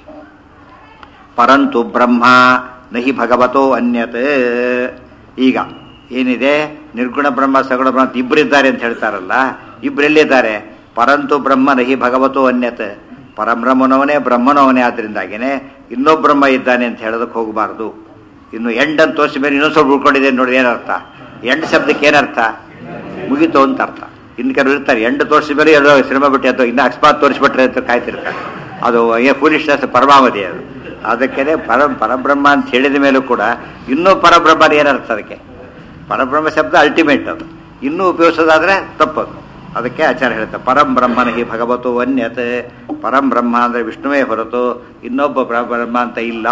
ಪರಂತು ಬ್ರಹ್ಮ ನಹಿ ಭಗವತೋ ಅನ್ಯತ್ ಈಗ ಏನಿದೆ ನಿರ್ಗುಣ ಬ್ರಹ್ಮ ಸಗುಣ ಬ್ರಹ್ಮ ಅಂತ ಇಬ್ಬರಿದ್ದಾರೆ ಅಂತ ಹೇಳ್ತಾರಲ್ಲ ಇಬ್ಬರೆಲ್ಲಿದ್ದಾರೆ ಪರಂತು ಬ್ರಹ್ಮ ನಹಿ ಭಗವತೋ ಅನ್ಯತ್ ಪರಬ್ರಹ್ಮನವನೇ ಬ್ರಹ್ಮನವನೇ ಆದ್ರಿಂದಾಗಿನೇ ಇನ್ನೊಬ್ಬ ಬ್ರಹ್ಮ ಇದ್ದಾನೆ ಅಂತ ಹೇಳೋದಕ್ಕೆ ಹೋಗಬಾರ್ದು ಇನ್ನು ಎಂಡ್ ಅಂತ ತೋರಿಸಿ ಮೇಲೆ ಇನ್ನೊಂದು ಸ್ವಲ್ಪ ಉಳ್ಕೊಂಡಿದೆ ನೋಡಿ ಏನರ್ಥ ಎಂಡ್ ಶಬ್ದಕ್ಕೆ ಏನರ್ಥ ಮುಗೀತು ಅಂತ ಅರ್ಥ ಇನ್ನು ಕೆಲವರು ಇರ್ತಾರೆ ಎಂಟು ತೋರಿಸಿ ಮೇಲೆ ಎಲ್ಲೋ ಸಿನಿಮಾ ಬಿಟ್ಟು ಅಥವಾ ಇನ್ನು ಅಕಸ್ಮಾತ್ ತೋರಿಸ್ಬಿಟ್ರೆ ಅಂತ ಕಾಯ್ತಿರ್ತಾರೆ ಅದು ಏ ಫೂಲಿಶ್ನೆಸ್ ಪರಮಾವಧಿ ಅದು ಅದಕ್ಕೇನೆ ಪರ ಪರಬ್ರಹ್ಮ ಅಂತ ಹೇಳಿದ ಮೇಲೂ ಕೂಡ ಇನ್ನೂ ಪರಬ್ರಹ್ಮ ಏನರ್ಥ ಅದಕ್ಕೆ ಪರಬ್ರಹ್ಮ ಶಬ್ದ ಅಲ್ಟಿಮೇಟ್ ಅದು ಇನ್ನೂ ಉಪಯೋಗಿಸೋದಾದ್ರೆ ತಪ್ಪದು ಅದಕ್ಕೆ ಆಚಾರ್ಯ ಹೇಳ್ತಾರೆ ಪರಂ ಬ್ರಹ್ಮನ ಹಿ ಭಗವತು ಅನ್ಯತ್ ಪರಂ ಬ್ರಹ್ಮ ಅಂದ್ರೆ ವಿಷ್ಣುವೇ ಹೊರತು ಇನ್ನೊಬ್ಬ ಬ್ರಹ್ಮ ಅಂತ ಇಲ್ಲ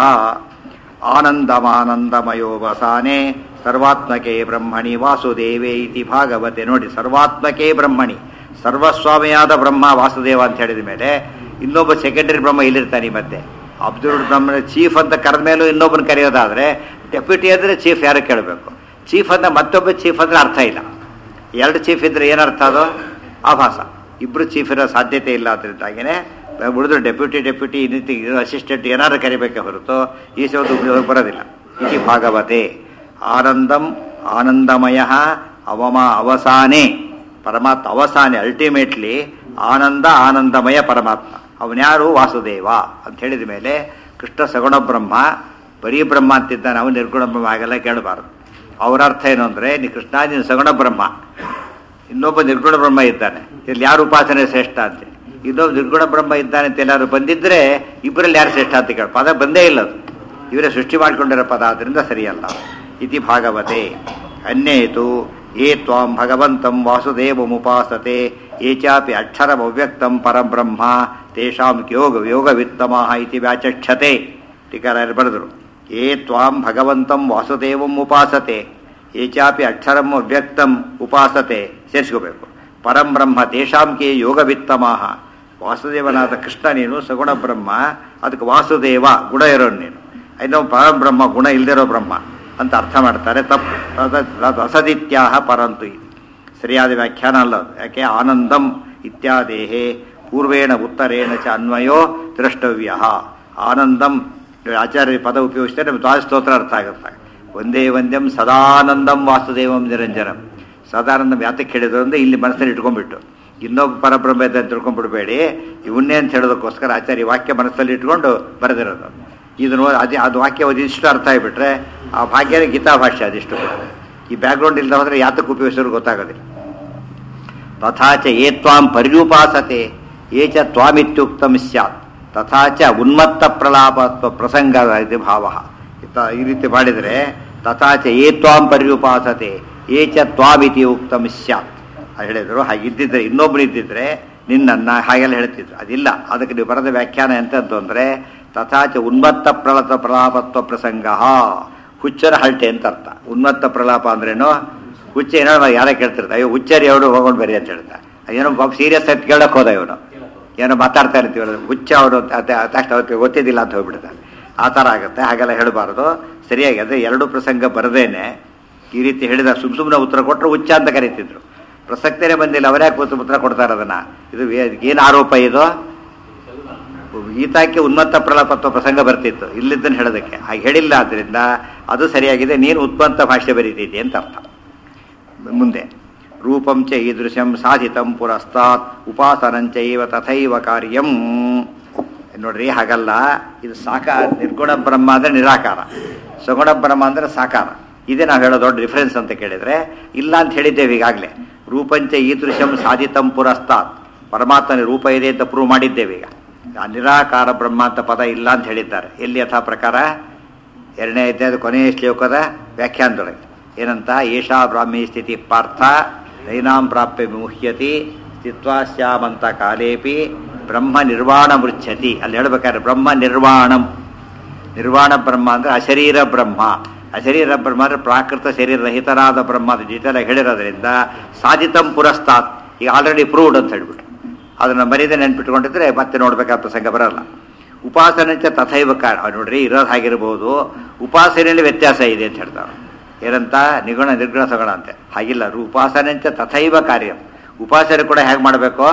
ಆನಂದಮಾನಂದಮಯೋ ವಸಾನೆ ಸರ್ವಾತ್ಮಕೆ ಬ್ರಹ್ಮಣಿ ವಾಸುದೇವೇ ಇತಿ ಭಾಗವತೆ ನೋಡಿ ಸರ್ವಾತ್ಮಕೆ ಬ್ರಹ್ಮಣಿ ಸರ್ವಸ್ವಾಮಿಯಾದ ಬ್ರಹ್ಮ ವಾಸುದೇವ ಅಂತ ಹೇಳಿದ ಮೇಲೆ ಇನ್ನೊಬ್ಬ ಸೆಕೆಂಡರಿ ಬ್ರಹ್ಮ ಇಲ್ಲಿರ್ತಾನೆ ಈ ಮತ್ತೆ ಅಬ್ದುಲ್ ಬ್ರಹ್ಮನ ಚೀಫ್ ಅಂತ ಕರೆದ ಮೇಲೂ ಇನ್ನೊಬ್ಬನ ಕರೆಯೋದಾದ್ರೆ ಡೆಪ್ಯೂಟಿ ಅಂದ್ರೆ ಚೀಫ್ ಯಾರು ಕೇಳಬೇಕು ಚೀಫ್ ಅಂತ ಮತ್ತೊಬ್ಬ ಚೀಫ್ ಅಂದ್ರೆ ಅರ್ಥ ಇಲ್ಲ ಎರಡು ಚೀಫ್ ಇದ್ರೆ ಏನರ್ಥ ಅದು ಆಭಾಸ ಇಬ್ರು ಚೀಫ್ ಇರೋ ಸಾಧ್ಯತೆ ಇಲ್ಲ ಅದರಿಂದಾಗಿನೇ ಉಳಿದ್ರು ಡೆಪ್ಯೂಟಿ ಡೆಪ್ಯೂಟಿ ಈ ರೀತಿ ಅಸಿಸ್ಟೆಂಟ್ ಏನಾದ್ರು ಕರಿಬೇಕೆ ಹೊರತು ಈ ಶಬ್ದ ಉಪಯೋಗ ಬರೋದಿಲ್ಲ ಇತಿ ಭಾಗವತೆ ಆನಂದಂ ಆನಂದಮಯ ಅವಮ ಅವಸಾನೆ ಪರಮಾತ್ಮ ಅವಸಾನೆ ಅಲ್ಟಿಮೇಟ್ಲಿ ಆನಂದ ಆನಂದಮಯ ಪರಮಾತ್ಮ ಅವನ್ಯಾರು ವಾಸುದೇವ ಅಂತ ಹೇಳಿದ ಮೇಲೆ ಕೃಷ್ಣ ಸಗುಣ ಬ್ರಹ್ಮ ಬರೀ ಬ್ರಹ್ಮ ಅಂತಿದ್ದಾನೆ ಅವನು ನಿರ್ಗುಣ ಬ್ರಹ್ಮ ಹಾಗೆಲ್ಲ ಕೇಳಬಾರದು ಅವರ ಅರ್ಥ ಏನು ಅಂದರೆ ನೀ ಕೃಷ್ಣ ನೀನು ಸಗುಣ ಬ್ರಹ್ಮ ಇನ್ನೊಬ್ಬ ನಿರ್ಗುಣ ಬ್ರಹ್ಮ ಇದ್ದಾನೆ ಇಲ್ಲಿ ಯಾರು ಉಪಾಸನೆ ಶ್ರೇಷ್ಠ ಅಂತ ಇನ್ನೊಬ್ಬ ನಿರ್ಗುಣ ಬ್ರಹ್ಮ ಇದ್ದಾನೆ ಅಂತ ಎಲ್ಲಾರು ಬಂದಿದ್ರೆ ಇಬ್ಬರಲ್ಲಿ ಯಾರು ಶ್ರೇಷ್ಠ ಅಂತ ಕೇಳ ಪದ ಬಂದೇ ಇಲ್ಲ ಅದು ಇವರೇ ಸೃಷ್ಟಿ ಮಾಡಿಕೊಂಡಿರೋ ಪದ ಆದ್ರಿಂದ ಸರಿಯಲ್ಲ ಇತಿ ಭಾಗವತೆ ಅನ್ಯೇತು ಏ ತ್ವಾಂ ಭಗವಂತಂ ವಾಸುದೇವಮುಪಾಸತೆ ಏ ಚಾಪಿ ಅಕ್ಷರಮವ್ಯಕ್ತಂ ಪರಬ್ರಹ್ಮ ತೇಷಾಂ ಯೋಗ ಯೋಗವಿತ್ತಮಃ ಇತಿ ವ್ಯಾಚಕ್ಷತೆ ಟೀಕಾರಾಯರು ಬರೆದರು ಏ ತ್ವಾಂ ಭಗವಂತಂ ವಾಸುದೇವಂ ಉಪಾಸತೆ ಏ ಚಾಪಿ ಅಕ್ಷರಂ ಅವ್ಯಕ್ತಂ ಉಪಾಸತೆ ಸೇರಿಸ್ಕೋಬೇಕು ಪರಂ ಬ್ರಹ್ಮ ತೇಷಾಂ ಕೆ ಯೋಗವಿತ್ತಮಃ ವಾಸುದೇವನಾದ ಕೃಷ್ಣ ನೀನು ಸಗುಣ ಬ್ರಹ್ಮ ಅದಕ್ಕೆ ವಾಸುದೇವ ಗುಣ ಇರೋನು ನೀನು ಇನ್ನೊಬ್ಬ ಪರಂ ಬ್ರಹ್ಮ ಗುಣ ಇಲ್ದಿರೋ ಬ್ರಹ್ಮ ಅಂತ ಅರ್ಥ ಮಾಡ್ತಾರೆ ತಪ್ಪು ತದ ಅಸದಿತ್ಯಾಹ ಪರಂತು ಇದು ಸರಿಯಾದ ವ್ಯಾಖ್ಯಾನ ಅಲ್ಲ ಅದು. ಯಾಕೆ ಆನಂದಂ ಇತ್ಯಾದೇಹೇ ಪೂರ್ವೇಣ ಉತ್ತರೇಣ ಚ ಅನ್ವಯೋ ದ್ರಷ್ಟವ್ಯ ಆನಂದಂ ಆಚಾರ್ಯ ಪದ ಉಪಯೋಗಿಸಿದ್ರೆ ನಮ್ಗೆ ದ್ವಾದ ಸ್ತೋತ್ರ ಅರ್ಥ ಆಗುತ್ತೆ ಒಂದೇ ಒಂದ್ಯಂ ಸದಾನಂದಂ ವಾಸುದೇವಂ ನಿರಂಜನಂ ಸದಾನಂದಂ ಯಾತಕ್ಕೆ ಹೇಳಿದ್ರು ಅಂದ್ರೆ ಇಲ್ಲಿ ಮನಸ್ಸಲ್ಲಿ ಇಟ್ಕೊಂಡ್ಬಿಟ್ಟು ಇನ್ನೊಬ್ಬ ಪರಬ್ರಹ್ಮ ಇದೆ ಅಂತ ತಿಳ್ಕೊಂಡ್ಬಿಡ್ಬೇಡಿ ಇವನ್ನೇ ಅಂತ ಹೇಳೋದಕ್ಕೋಸ್ಕರ ಆಚಾರ್ಯ ವಾಕ್ಯ ಮನಸ್ಸಲ್ಲಿ ಇಟ್ಕೊಂಡು ಬರೆದಿರೋದು ಇದು ನೋಡಿ ಅದೇ ಅದು ವಾಕ್ಯ ಇಷ್ಟು ಅರ್ಥ ಆಗಿಬಿಟ್ರೆ ಆ ಭಾಗ್ಯನೇ ಗೀತಾ ಭಾಷೆ ಅದಿಷ್ಟು ಕೂಡ ಈ ಬ್ಯಾಕ್ಗ್ರೌಂಡ್ ಇಲ್ಲದ ಹೋದ್ರೆ ಯಾತಕ್ಕೆ ಉಪಯೋಗಿಸೋರು ಗೊತ್ತಾಗೋದಿಲ್ಲ ತಥಾ ಚ ಏ ತ್ವಾಂ ಪರ್ಯುಪಾಸತೆ ಏ ಚ ತ್ವಾಮಿತ್ಯುಕ್ತಂ ಸ್ಯಾತ್ ತಥಾ ಚ ಉನ್ಮತ್ತ ಪ್ರಲಾಪತ್ವ ಪ್ರಸಂಗ ಇದು ಭಾವ ಇತ- ಈ ರೀತಿ ಮಾಡಿದರೆ ತಥಾ ಚ ಏ ತ್ವಾಂ ಪರ್ಯುಪಾಸತೆ ಏ ಚ ತ್ವಾಮಿತಿ ಉಕ್ತಂ ಸ್ಯಾತ್ ಅದು ಹೇಳಿದ್ರು ಹಾಗಿದ್ದಿದ್ರೆ ಇನ್ನೊಬ್ರು ಇದ್ದಿದ್ರೆ ನಿನ್ನನ್ನ ಹಾಗೆಲ್ಲ ಹೇಳ್ತಿದ್ರು ಅದಿಲ್ಲ ಅದಕ್ಕೆ ನೀವು ಬರೆದ ವ್ಯಾಖ್ಯಾನ ಎಂತದ್ದು ಅಂದ್ರೆ ತಥಾ ಚ ಉನ್ಮತ್ತ ಪ್ರಲತ ಪ್ರಲಾಪತ್ವ ಪ್ರಸಂಗ ಹುಚ್ಚರ ಹಲ್ಟೆ ಅಂತ ಅರ್ಥ ಉನ್ಮತ್ತ ಪ್ರಲಾಪ ಅಂದ್ರೇನು ಹುಚ್ಚ ಏನೋ ಯಾರೇ ಕೇಳ್ತಿರ್ತಾರೆ ಅಯ್ಯೋ ಹುಚ್ಚರಿ ಅವರು ಹೋಗೊಂಡು ಬರಿ ಅಂತ ಹೇಳ್ತಾ ಏನೋ ಪಾಪ ಸೀರಿಯಸ್ ಆಗಿ ಕೇಳಕ್ ಹೋದ ಇವನು ಏನೋ ಮಾತಾಡ್ತಾ ಇರ್ತೀವಿ ಹುಚ್ಚ ಅವರು ತಕ್ಷಣ ಅವ್ರಿಗೆ ಗೊತ್ತಿದ್ದಿಲ್ಲ ಅಂತ ಹೋಗ್ಬಿಡ್ತಾರೆ ಆ ಥರ ಆಗುತ್ತೆ ಹಾಗೆಲ್ಲ ಹೇಳಬಾರ್ದು ಸರಿಯಾಗಿ ಅದೇ ಎರಡು ಪ್ರಸಂಗ ಬರದೇನೆ ಈ ರೀತಿ ಹೇಳಿದ ಸುಮ್ ಸುಮ್ಮನೆ ಉತ್ತರ ಕೊಟ್ಟರು ಹುಚ್ಚ ಅಂತ ಕರೀತಿದ್ರು ಪ್ರಸಕ್ತನೇ ಬಂದಿಲ್ಲ ಅವರ್ಯಾಕೆ ಉತ್ತರ ಉತ್ತರ ಕೊಡ್ತಾರೆ ಅದನ್ನ ಇದು ಏನು ಆರೋಪ ಇದು ಗೀತಾಕ್ಕೆ ಉನ್ಮತ್ತ ಪ್ರಲಾಪತ್ವ ಪ್ರಸಂಗ ಬರ್ತಿತ್ತು ಇಲ್ಲಿದ್ದನ್ನು ಹೇಳೋದಕ್ಕೆ ಹಾಗೆ ಹೇಳಿಲ್ಲ ಆದ್ರಿಂದ ಅದು ಸರಿಯಾಗಿದೆ ನೀನು ಉತ್ಪತ್ತ ಭಾಷೆ ಬರೀತಿದ್ದೆ ಅಂತ ಅರ್ಥ ಮುಂದೆ ರೂಪಂ ಚ ಈದೃಶಂ ಸಾಧಿತಂ ಪುರಸ್ತಾತ್ ಉಪಾಸನಂಚೈವ ತಥೈವ ಕಾರ್ಯಂ ನೋಡ್ರಿ ಹಾಗಲ್ಲ ಇದು ಸಾಕಾರ ನಿರ್ಗುಣ ಬ್ರಹ್ಮ ಅಂದ್ರೆ ನಿರಾಕಾರ ಸಗುಣ ಬ್ರಹ್ಮ ಅಂದ್ರೆ ಸಾಕಾರ ಇದೇ ನಾವು ಹೇಳೋ ದೊಡ್ಡ ಡಿಫ್ರೆನ್ಸ್ ಅಂತ ಕೇಳಿದ್ರೆ ಇಲ್ಲ ಅಂತ ಹೇಳಿದ್ದೇವೆ ಈಗಾಗಲೇ ರೂಪಂಚ ಈದೃಶಂ ಸಾಧಿತಂ ಪುರಸ್ತಾತ್ ಪರಮಾತ್ಮನ ರೂಪ ಇದೆ ಅಂತ ಪ್ರೂವ್ ಮಾಡಿದ್ದೇವೆ ಈಗ ಆ ನಿರಾಕಾರ ಬ್ರಹ್ಮ ಅಂತ ಪದ ಇಲ್ಲ ಅಂತ ಹೇಳಿದ್ದಾರೆ ಎಲ್ಲಿ ಯಥಾ ಪ್ರಕಾರ ಎರಡನೇ ಅಧ್ಯಾಯದ ಕೊನೆಯ ಶ್ಲೋಕದ ವ್ಯಾಖ್ಯಾನದೊಳಗೆ ಏನಂತ ಏಷಾ ಬ್ರಾಹ್ಮಿ ಸ್ಥಿತಿ ಪಾರ್ಥ ನೈನಾಂ ಪ್ರಾಪ್ಯ ವಿಮುಹ್ಯತಿ ಸ್ಥಿತ್ವಾಸ್ಯಾಮಂತ ಕಾಲೇಪಿ ಬ್ರಹ್ಮ ನಿರ್ವಾಣ ಮೃಚ್ಛತಿ ಅಲ್ಲಿ ಹೇಳ್ಬೇಕಾದ್ರೆ ಬ್ರಹ್ಮ ನಿರ್ವಾಣಂ ನಿರ್ವಾಣ ಬ್ರಹ್ಮ ಅಂದ್ರೆ ಅಶರೀರ ಬ್ರಹ್ಮ ಅಶರೀರ ಬ್ರಹ್ಮ ಅಂದ್ರೆ ಪ್ರಾಕೃತ ಶರೀರ ರಹಿತರಾದ ಬ್ರಹ್ಮ ಅದು ಡೀಟೇಲ್ ಆಗಿ ಹೇಳಿರೋದ್ರಿಂದ ಸಾಧಿತಂ ಪುರಸ್ತಾತ್ ಈಗ ಆಲ್ರೆಡಿ ಪ್ರೂವ್ಡ್ ಅಂತ ಹೇಳ್ಬಿಟ್ಟು ಅದನ್ನು ಮರೀದೆ ನೆನ್ಪಿಟ್ಕೊಂಡಿದ್ರೆ ಮತ್ತೆ ನೋಡ್ಬೇಕಾದ ಪ್ರಸಂಗ ಬರಲ್ಲ ಉಪಾಸನೆಂಚ ತಥೈವ ಕಾರಣ ಅವ್ರು ನೋಡ್ರಿ ಇರೋದು ಹಾಗಿರ್ಬೋದು ಉಪಾಸನೆಯಲ್ಲಿ ವ್ಯತ್ಯಾಸ ಇದೆ ಅಂತ ಹೇಳ್ತಾರೆ ಏನಂತ ನಿಗುಣ ನಿರ್ಗುಣ ಸಗುಣ ಅಂತೆ ಹಾಗಿಲ್ಲ ರು ಉಪಾಸನೆಂಚ ತಥೈವ ಕಾರ್ಯ ಉಪಾಸನೆ ಕೂಡ ಹೇಗೆ ಮಾಡಬೇಕು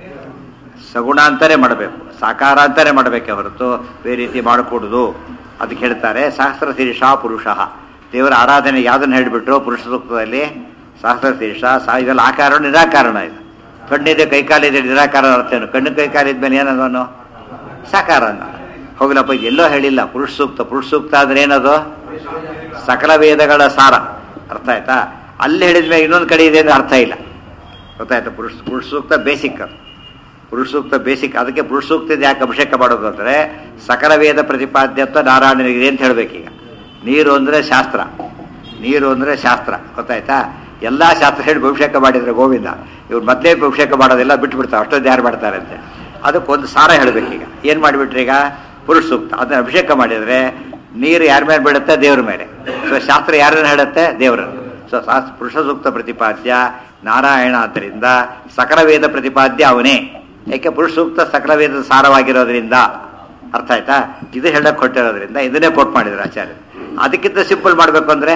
ಸಗುಣ ಅಂತಾನೆ ಮಾಡಬೇಕು ಸಾಕಾರ ಅಂತಾನೆ ಮಾಡಬೇಕೆ ಹೊರತು ಬೇರೆ ರೀತಿ ಮಾಡಕೂಡುದು ಅದಕ್ಕೆ ಹೇಳ್ತಾರೆ ಸಹಸ್ರ ಶೀರ್ಷ ಪುರುಷ ದೇವರ ಆರಾಧನೆ ಯಾವುದನ್ನು ಹೇಳಿಬಿಟ್ರು ಪುರುಷ ಸೂಕ್ತದಲ್ಲಿ ಸಹಸ್ರ ಶೀರ್ಷ ಸಾ ಇದೆಲ್ಲ ಆಕಾರ ನಿರಾಕಾರಣ ಇದು ಕಣ್ಣಿದೆ ಕೈಕಾಲಿದೆ ನಿರಾಕಾರ ಅರ್ಥ ಏನು ಕಣ್ಣು ಕೈಕಾಲಿದ ಮೇಲೆ ಏನದವನು ಸಾಕಾರ ಅನ್ನ ಹೋಗ್ಲಪ್ಪ ಇದೆಲ್ಲೋ ಹೇಳಿಲ್ಲ ಪುರುಷ ಸೂಕ್ತ ಪುರುಷ ಸೂಕ್ತ ಅಂದ್ರೆ ಏನದು ಸಕಲ ವೇದಗಳ ಸಾರ ಅರ್ಥ ಆಯ್ತಾ ಅಲ್ಲಿ ಹೇಳಿದ್ಮೇಲೆ ಇನ್ನೊಂದು ಕಡೆ ಇದೆ ಅಂದ್ರೆ ಅರ್ಥ ಇಲ್ಲ ಗೊತ್ತಾಯ್ತಾ ಪುರುಷ ಪುರುಷ ಸೂಕ್ತ ಬೇಸಿಕ್ ಅದು ಪುರುಷ ಸೂಕ್ತ ಬೇಸಿಕ್ ಅದಕ್ಕೆ ಪುರುಷ ಸೂಕ್ತದ ಯಾಕೆ ಅಭಿಷೇಕ ಮಾಡೋದು ಅಂದರೆ ಸಕಲ ವೇದ ಪ್ರತಿಪಾದ್ಯತ್ವ ನಾರಾಯಣನಿಗಿದೆ ಅಂತ ಹೇಳ್ಬೇಕೀಗ ನೀರು ಅಂದರೆ ಶಾಸ್ತ್ರ ನೀರು ಅಂದರೆ ಶಾಸ್ತ್ರ ಗೊತ್ತಾಯ್ತಾ ಎಲ್ಲ ಶಾಸ್ತ್ರ ಹೇಳಿ ಅಭಿಷೇಕ ಮಾಡಿದ್ರೆ ಗೋವಿಂದ ಇವ್ರು ಮೊದಲೇ ಅಭಿಷೇಕ ಮಾಡೋದೆಲ್ಲ ಬಿಟ್ಬಿಡ್ತಾರೆ ಅಷ್ಟೊಂದು ಯಾರು ಮಾಡ್ತಾರೆ ಅಂತೆ ಅದಕ್ಕೊಂದು ಸಾರ ಹೇಳ್ಬೇಕೀಗ ಏನು ಮಾಡಿಬಿಟ್ರಿ ಈಗ ಪುರುಷ ಸೂಕ್ತ ಅದನ್ನ ಅಭಿಷೇಕ ಮಾಡಿದರೆ ನೀರು ಯಾರ ಮೇಲೆ ಬೀಳುತ್ತೆ ದೇವ್ರ ಮೇಲೆ ಸೊ ಶಾಸ್ತ್ರ ಯಾರನ್ನು ಹೇಳುತ್ತೆ ದೇವರನ್ನು ಸೊ ಶಾಸ್ತ್ರ ಪುರುಷ ಸೂಕ್ತ ಪ್ರತಿಪಾದ್ಯ ನಾರಾಯಣ ಆದ್ದರಿಂದ ಸಕಲ ವೇದ ಪ್ರತಿಪಾದ್ಯ ಅವನೇ ಯಾಕೆ ಪುರುಷ ಸೂಕ್ತ ಸಕಲ ವೇದದ ಸಾರವಾಗಿರೋದ್ರಿಂದ ಅರ್ಥ ಆಯ್ತಾ ಇದು ಹೇಳಕ್ ಕೊಟ್ಟಿರೋದ್ರಿಂದ ಇದನ್ನೇ ಕೋಟ್ ಮಾಡಿದ್ರು ಆಚಾರ್ಯ ಅದಕ್ಕಿಂತ ಸಿಂಪಲ್ ಮಾಡಬೇಕು ಅಂದ್ರೆ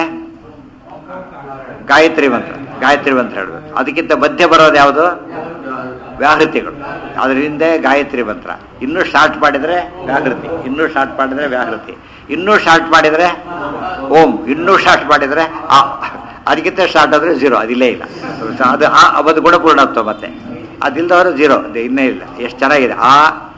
ಗಾಯತ್ರಿ ಮಂತ್ರ ಗಾಯತ್ರಿ ಮಂತ್ರ ಹೇಳಬೇಕು ಅದಕ್ಕಿಂತ ಮಧ್ಯೆ ಬರೋದು ಯಾವುದು ವ್ಯಾಹೃತಿಗಳು ಅದ್ರ ಹಿಂದೆ ಗಾಯತ್ರಿ ಮಂತ್ರ ಇನ್ನೂ ಶಾರ್ಟ್ ಮಾಡಿದ್ರೆ ವ್ಯಾಹೃತಿ ಇನ್ನೂ ಶಾರ್ಟ್ ಮಾಡಿದ್ರೆ ವ್ಯಾಹೃತಿ ಇನ್ನೂ ಶಾರ್ಟ್ ಮಾಡಿದ್ರೆ ಓಂ ಇನ್ನೂ ಶಾರ್ಟ್ ಮಾಡಿದ್ರೆ ಆ ಅದಕ್ಕಿಂತ ಶಾರ್ಟ್ ಆದ್ರೆ ಜೀರೋ ಅದಿಲ್ಲೇ ಇಲ್ಲ ಅದು ಆ ಅದು ಗುಣಪೂರ್ಣತ್ವ ಮತ್ತೆ ಅದಿಲ್ಲದವರು ಜೀರೋ ಅದು ಇನ್ನೇ ಇಲ್ಲ ಎಷ್ಟು ಚೆನ್ನಾಗಿದೆ ಆ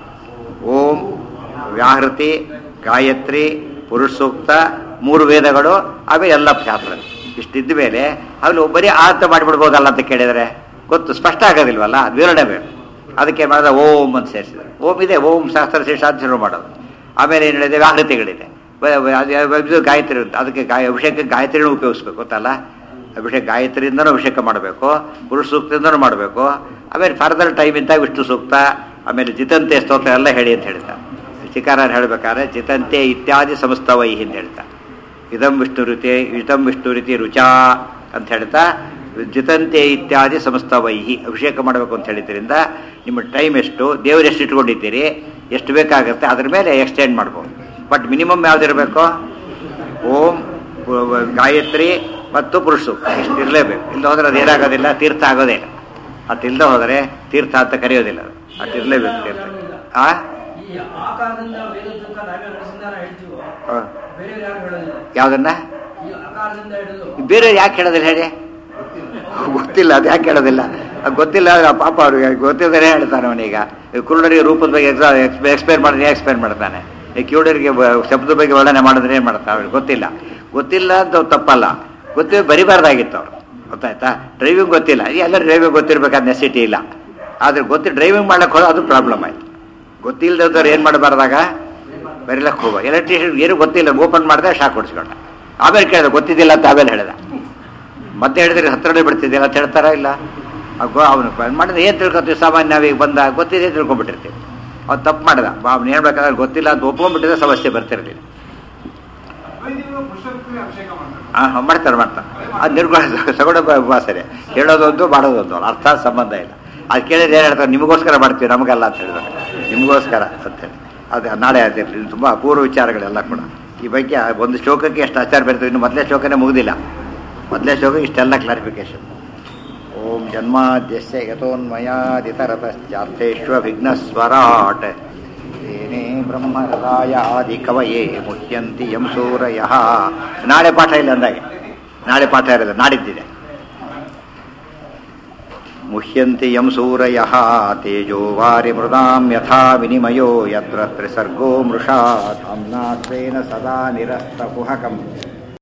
ಓಂ ವ್ಯಾಹೃತಿ ಗಾಯತ್ರಿ ಪುರುಷ ಸೂಕ್ತ ಮೂರು ವೇದಗಳು ಆಮೇಲೆ ಎಲ್ಲ ಶಾಸ್ತ್ರ ಇಷ್ಟಿದ್ದ ಮೇಲೆ ಅಲ್ಲಿ ಬರೀ ಆ ಅಂತ ಮಾಡಿಬಿಡ್ಬೋದಲ್ಲ ಅಂತ ಕೇಳಿದರೆ ಗೊತ್ತು ಸ್ಪಷ್ಟ ಆಗೋದಿಲ್ವಲ್ಲ ಅದು ವಿವರಣೆ ಬೇಕು ಅದಕ್ಕೆ ಮಾಡಿದ್ರೆ ಓಂ ಅಂತ ಸೇರಿಸಿದ್ದಾರೆ ಓಂ ಇದೆ ಓಂ ಶಾಸ್ತ್ರ ಶೇಷಾಂತ ಶುರು ಮಾಡೋದು ಆಮೇಲೆ ಏನು ಹೇಳಿದೆ ವ್ಯಾಹೃತಿಗಳಿದೆ ಬ- ಬ- ಅದು ಯಾವ- ಇದು ಗಾಯತ್ರಿ ಅಂತ ಅದಕ್ಕೆ ಗಾಯ ಅಭಿಷೇಕಕ್ಕೆ ಗಾಯತ್ರಿನೂ ಉಪಯೋಗಿಸ್ಬೇಕು ಗೊತ್ತಲ್ಲ ಅಭಿಷೇಕ ಗಾಯತ್ರಿಯಿಂದನೂ ಅಭಿಷೇಕ ಮಾಡಬೇಕು ಪುರುಷ ಸೂಕ್ತದಿಂದನೂ ಮಾಡಬೇಕು ಆಮೇಲೆ ಫರ್ದರ್ ಟೈಮ್ ಇದ್ದಾಗ ವಿಷ್ಣು ಸೂಕ್ತ ಆಮೇಲೆ ಜಿತಂತೆ ಸ್ತೋತ್ರ ಎಲ್ಲ ಹೇಳಿ ಅಂತ ಹೇಳ್ತಾರೆ ಚಿಕಾರ ಹೇಳ್ಬೇಕಾದ್ರೆ ಜಿತಂತೆ ಇತ್ಯಾದಿ ಸಮಸ್ತವೈ ಅಂತ ಹೇಳ್ತಾರೆ ಇದಂ ವಿಷ್ಣು ರೀತಿ ಇದಂ ವಿಷ್ಣು ರೀತಿ ರುಚಾ ಅಂತ ಹೇಳ್ತಾ ಜಿತಂತೆ ಇತ್ಯಾದಿ ಸಮಸ್ತವೈಹಿ ಅಭಿಷೇಕ ಮಾಡಬೇಕು ಅಂತ ಹೇಳಿದ್ರಿಂದ ನಿಮ್ಮ ಟೈಮ್ ಎಷ್ಟು ದೇವರು ಎಷ್ಟು ಇಟ್ಕೊಂಡಿದ್ದೀರಿ ಎಷ್ಟು ಬೇಕಾಗುತ್ತೆ ಅದ್ರ ಮೇಲೆ ಎಕ್ಸ್ಟೆಂಡ್ ಮಾಡ್ಬೋದು ಬಟ್ ಮಿನಿಮಮ್ ಯಾವ್ದಿರಬೇಕು ಓಂ ವ- ವ- ಗಾಯತ್ರಿ ಮತ್ತು ಪುರುಷು ಇಷ್ಟು ಇರಲೇಬೇಕು ಇಲ್ಲ ಹೋದ್ರೆ ಅದು ಏನಾಗೋದಿಲ್ಲ ತೀರ್ಥ ಆಗೋದೇ ಇಲ್ಲ ಅದಿಲ್ಲದೆ ಹೋದರೆ ತೀರ್ಥ ಅಂತ ಕರೆಯೋದಿಲ್ಲ ಅದು ಅಷ್ಟು ಇರಲೇಬೇಕು ತೀರ್ಥ ಆ ಈ ಆಕಾರದಿಂದ ವೇದ ತನಕ ನಾವೇ ನಡೆಸಿದಾರ ಹೇಳ್ತೀವೋ ಆ. ಬೇರೆ ಯಾರು ಹೇಳೋದಿಲ್ಲ ಯಾವುದನ್ನ ಈ ಆಕಾರದಿಂದ ಹಿಡಿದು ಬೇರೆ ಯಾಕೆ ಹೇಳೋದಿಲ್ಲ ಹೇಳಿ ಗೊತ್ತಿಲ್ಲ ಅದು ಯಾಕೆ ಹೇಳೋದಿಲ್ಲ ಅದು ಗೊತ್ತಿಲ್ಲ ಅಂದ್ರೆ ಆ ಪಾಪ ಅವ್ರಿಗೆ ಗೊತ್ತಿಲ್ಲದೇ ಹೇಳ್ತಾನೆ ಅವನೀಗ ಈ ಕುರುಡರಿಗೆ ರೂಪದ ಬಗ್ಗೆ ಎಕ್ಸಾ ಎಕ್ಸ್ಪ್ಲೇನ್ ಮಾಡಿದ್ರೆ ಎಕ್ಸ್ಪ್ಲೇನ್ ಮಾಡ್ತಾನೆ ಈ ಕಿವುಡರಿಗೆ ಬ- ಶಬ್ದದ ಬಗ್ಗೆ ವರ್ಣನೆ ಮಾಡಿದ್ರೆ ಏನು ಮಾಡ್ತಾರೆ ಅವ್ರಿಗೆ ಗೊತ್ತಿಲ್ಲ ಗೊತ್ತಿಲ್ಲ ಅಂತ ತಪ್ಪಲ್ಲ ಗೊತ್ತಿಲ್ಲ ಬರಿಬಾರ್ದಾಗಿತ್ತು ಅವ್ರು ಗೊತ್ತಾಯ್ತಾ ಡ್ರೈವಿಂಗ್ ಗೊತ್ತಿಲ್ಲ ಎಲ್ಲ ಡ್ರೈವಿಂಗ್ ಗೊತ್ತಿರ್ಬೇಕಾದ ನೆಸಿಟಿ ಇಲ್ಲ ಆದ್ರೆ ಗೊತ್ತಿ ಡ್ರೈವಿಂಗ್ ಮಾಡಕ್ಕೆ ಹೋದ್ರೆ ಅದು ಪ್ರಾಬ್ಲಮ್ ಆಯ್ತು ಗೊತ್ತಿಲ್ಲದವ್ರು ಏನು ಮಾಡಬಾರ್ದಾಗ ಬರೀಲಕ್ಕೆ ಹೋಗ ಎಲೆಕ್ಟ್ರಿಷಿಯನ್ ಏನು ಗೊತ್ತಿಲ್ಲ ಓಪನ್ ಮಾಡಿದೆ ಶಾಕ್ ಹೊಡಿಸ್ಕೊಂಡ ಆಮೇಲೆ ಕೇಳಿದೆ ಗೊತ್ತಿದ್ದಿಲ್ಲ ಅಂತ ಆಮೇಲೆ ಹೇಳಿದ ಮತ್ತೆ ಹೇಳಿದ್ರೆ ಹತ್ರನೇ ಬಿಡ್ತಿದ್ದಿಲ್ಲ ಅಂತ ಹೇಳ್ತಾರ ಇಲ್ಲ ಅವನು ಮಾಡಿದ್ರೆ ಏನು ತಿಳ್ಕೊತೀವಿ ಸಾಮಾನ್ಯ ನಾವೀಗ ಬಂದ ಗೊತ್ತಿದೆ ತಿಳ್ಕೊಂಡ್ಬಿಟ್ಟಿರ್ತೀವಿ ಅವ್ನು ತಪ್ಪು ಮಾಡಿದ ಅವ್ನು ಹೇಳ್ಬೇಕಾದ್ರೆ ಗೊತ್ತಿಲ್ಲ ಅಂತ ಒಪ್ಕೊಂಡ್ಬಿಟ್ಟಿದ್ರೆ ಸಮಸ್ಯೆ ಬರ್ತಿರಲಿಲ್ಲ ಅಭಿಷೇಕ ಮಾಡ್ತಾರೆ ಹಾಂ ಮಾಡ್ತಾರೆ ಮಾಡ್ತಾರೆ ಅದು ನಿರ್ಗುಣ ಸಗುಣ ಭಾಷೆ ಹೇಳೋದೊಂದು ಮಾಡೋದೊಂದು ಅರ್ಥ ಸಂಬಂಧ ಇಲ್ಲ ಅದು ಕೇಳಿದ್ರೆ ಏನು ಹೇಳ್ತಾರೆ ನಿಮಗೋಸ್ಕರ ಮಾಡ್ತೀವಿ ನಮಗಲ್ಲ ಅಂತ ಹೇಳಿದ್ರೆ ನಿಮಗೋಸ್ಕರ ಅಂತೇಳಿ ಅದು ನಾಳೆ ಅದಿರಲಿ ತುಂಬ ಅಪೂರ್ವ ವಿಚಾರಗಳೆಲ್ಲ ಕೂಡ ಈ ಬಗ್ಗೆ ಒಂದು ಶ್ಲೋಕಕ್ಕೆ ಎಷ್ಟು ಆಚಾರ ಬರ್ತದೆ ಇನ್ನು ಮೊದಲೇ ಶ್ಲೋಕನೇ ಮುಗುದಿಲ್ಲ ಮೊದಲೇ ಶ್ಲೋಕ ಇಷ್ಟೆಲ್ಲ ಕ್ಲಾರಿಫಿಕೇಶನ್ ಓಂ ಜನ್ಮಾದ್ಯಸ್ಯ ಯಥೋನ್ಮಯಾದಿತರತಶ್ಚಾರ್ಥೇಷ್ವಭಿಘ್ನಸ್ವರಾಟ್ ಏನೇ ಬ್ರಹ್ಮಹೃದಾಯಾದಿ ಕವಯೇ ಮುಹ್ಯಂತಿ ಯಂ ಸೂರಯ ನಾಳೆ ಪಾಠ ಇಲ್ಲ ಅಂದಾಗೆ ನಾಳೆ ಪಾಠ ಇರೋದು ನಾಡಿದ್ದಿದೆ ಮುಹ್ಯಂತಿ ಯಂ ಸೂರಯ ತೇಜೋ ವಾರಿ ಮೃದಾಂ ಯಥಾ ವಿನಿಮಯೋ ಯತ್ರ ತ್ರಿಸರ್ಗೋ ಮೃಷಾ ಧಾಮ್ನಾ ಸ್ವೇನ ಸದಾ ನಿರಸ್ತಕುಹಕಂ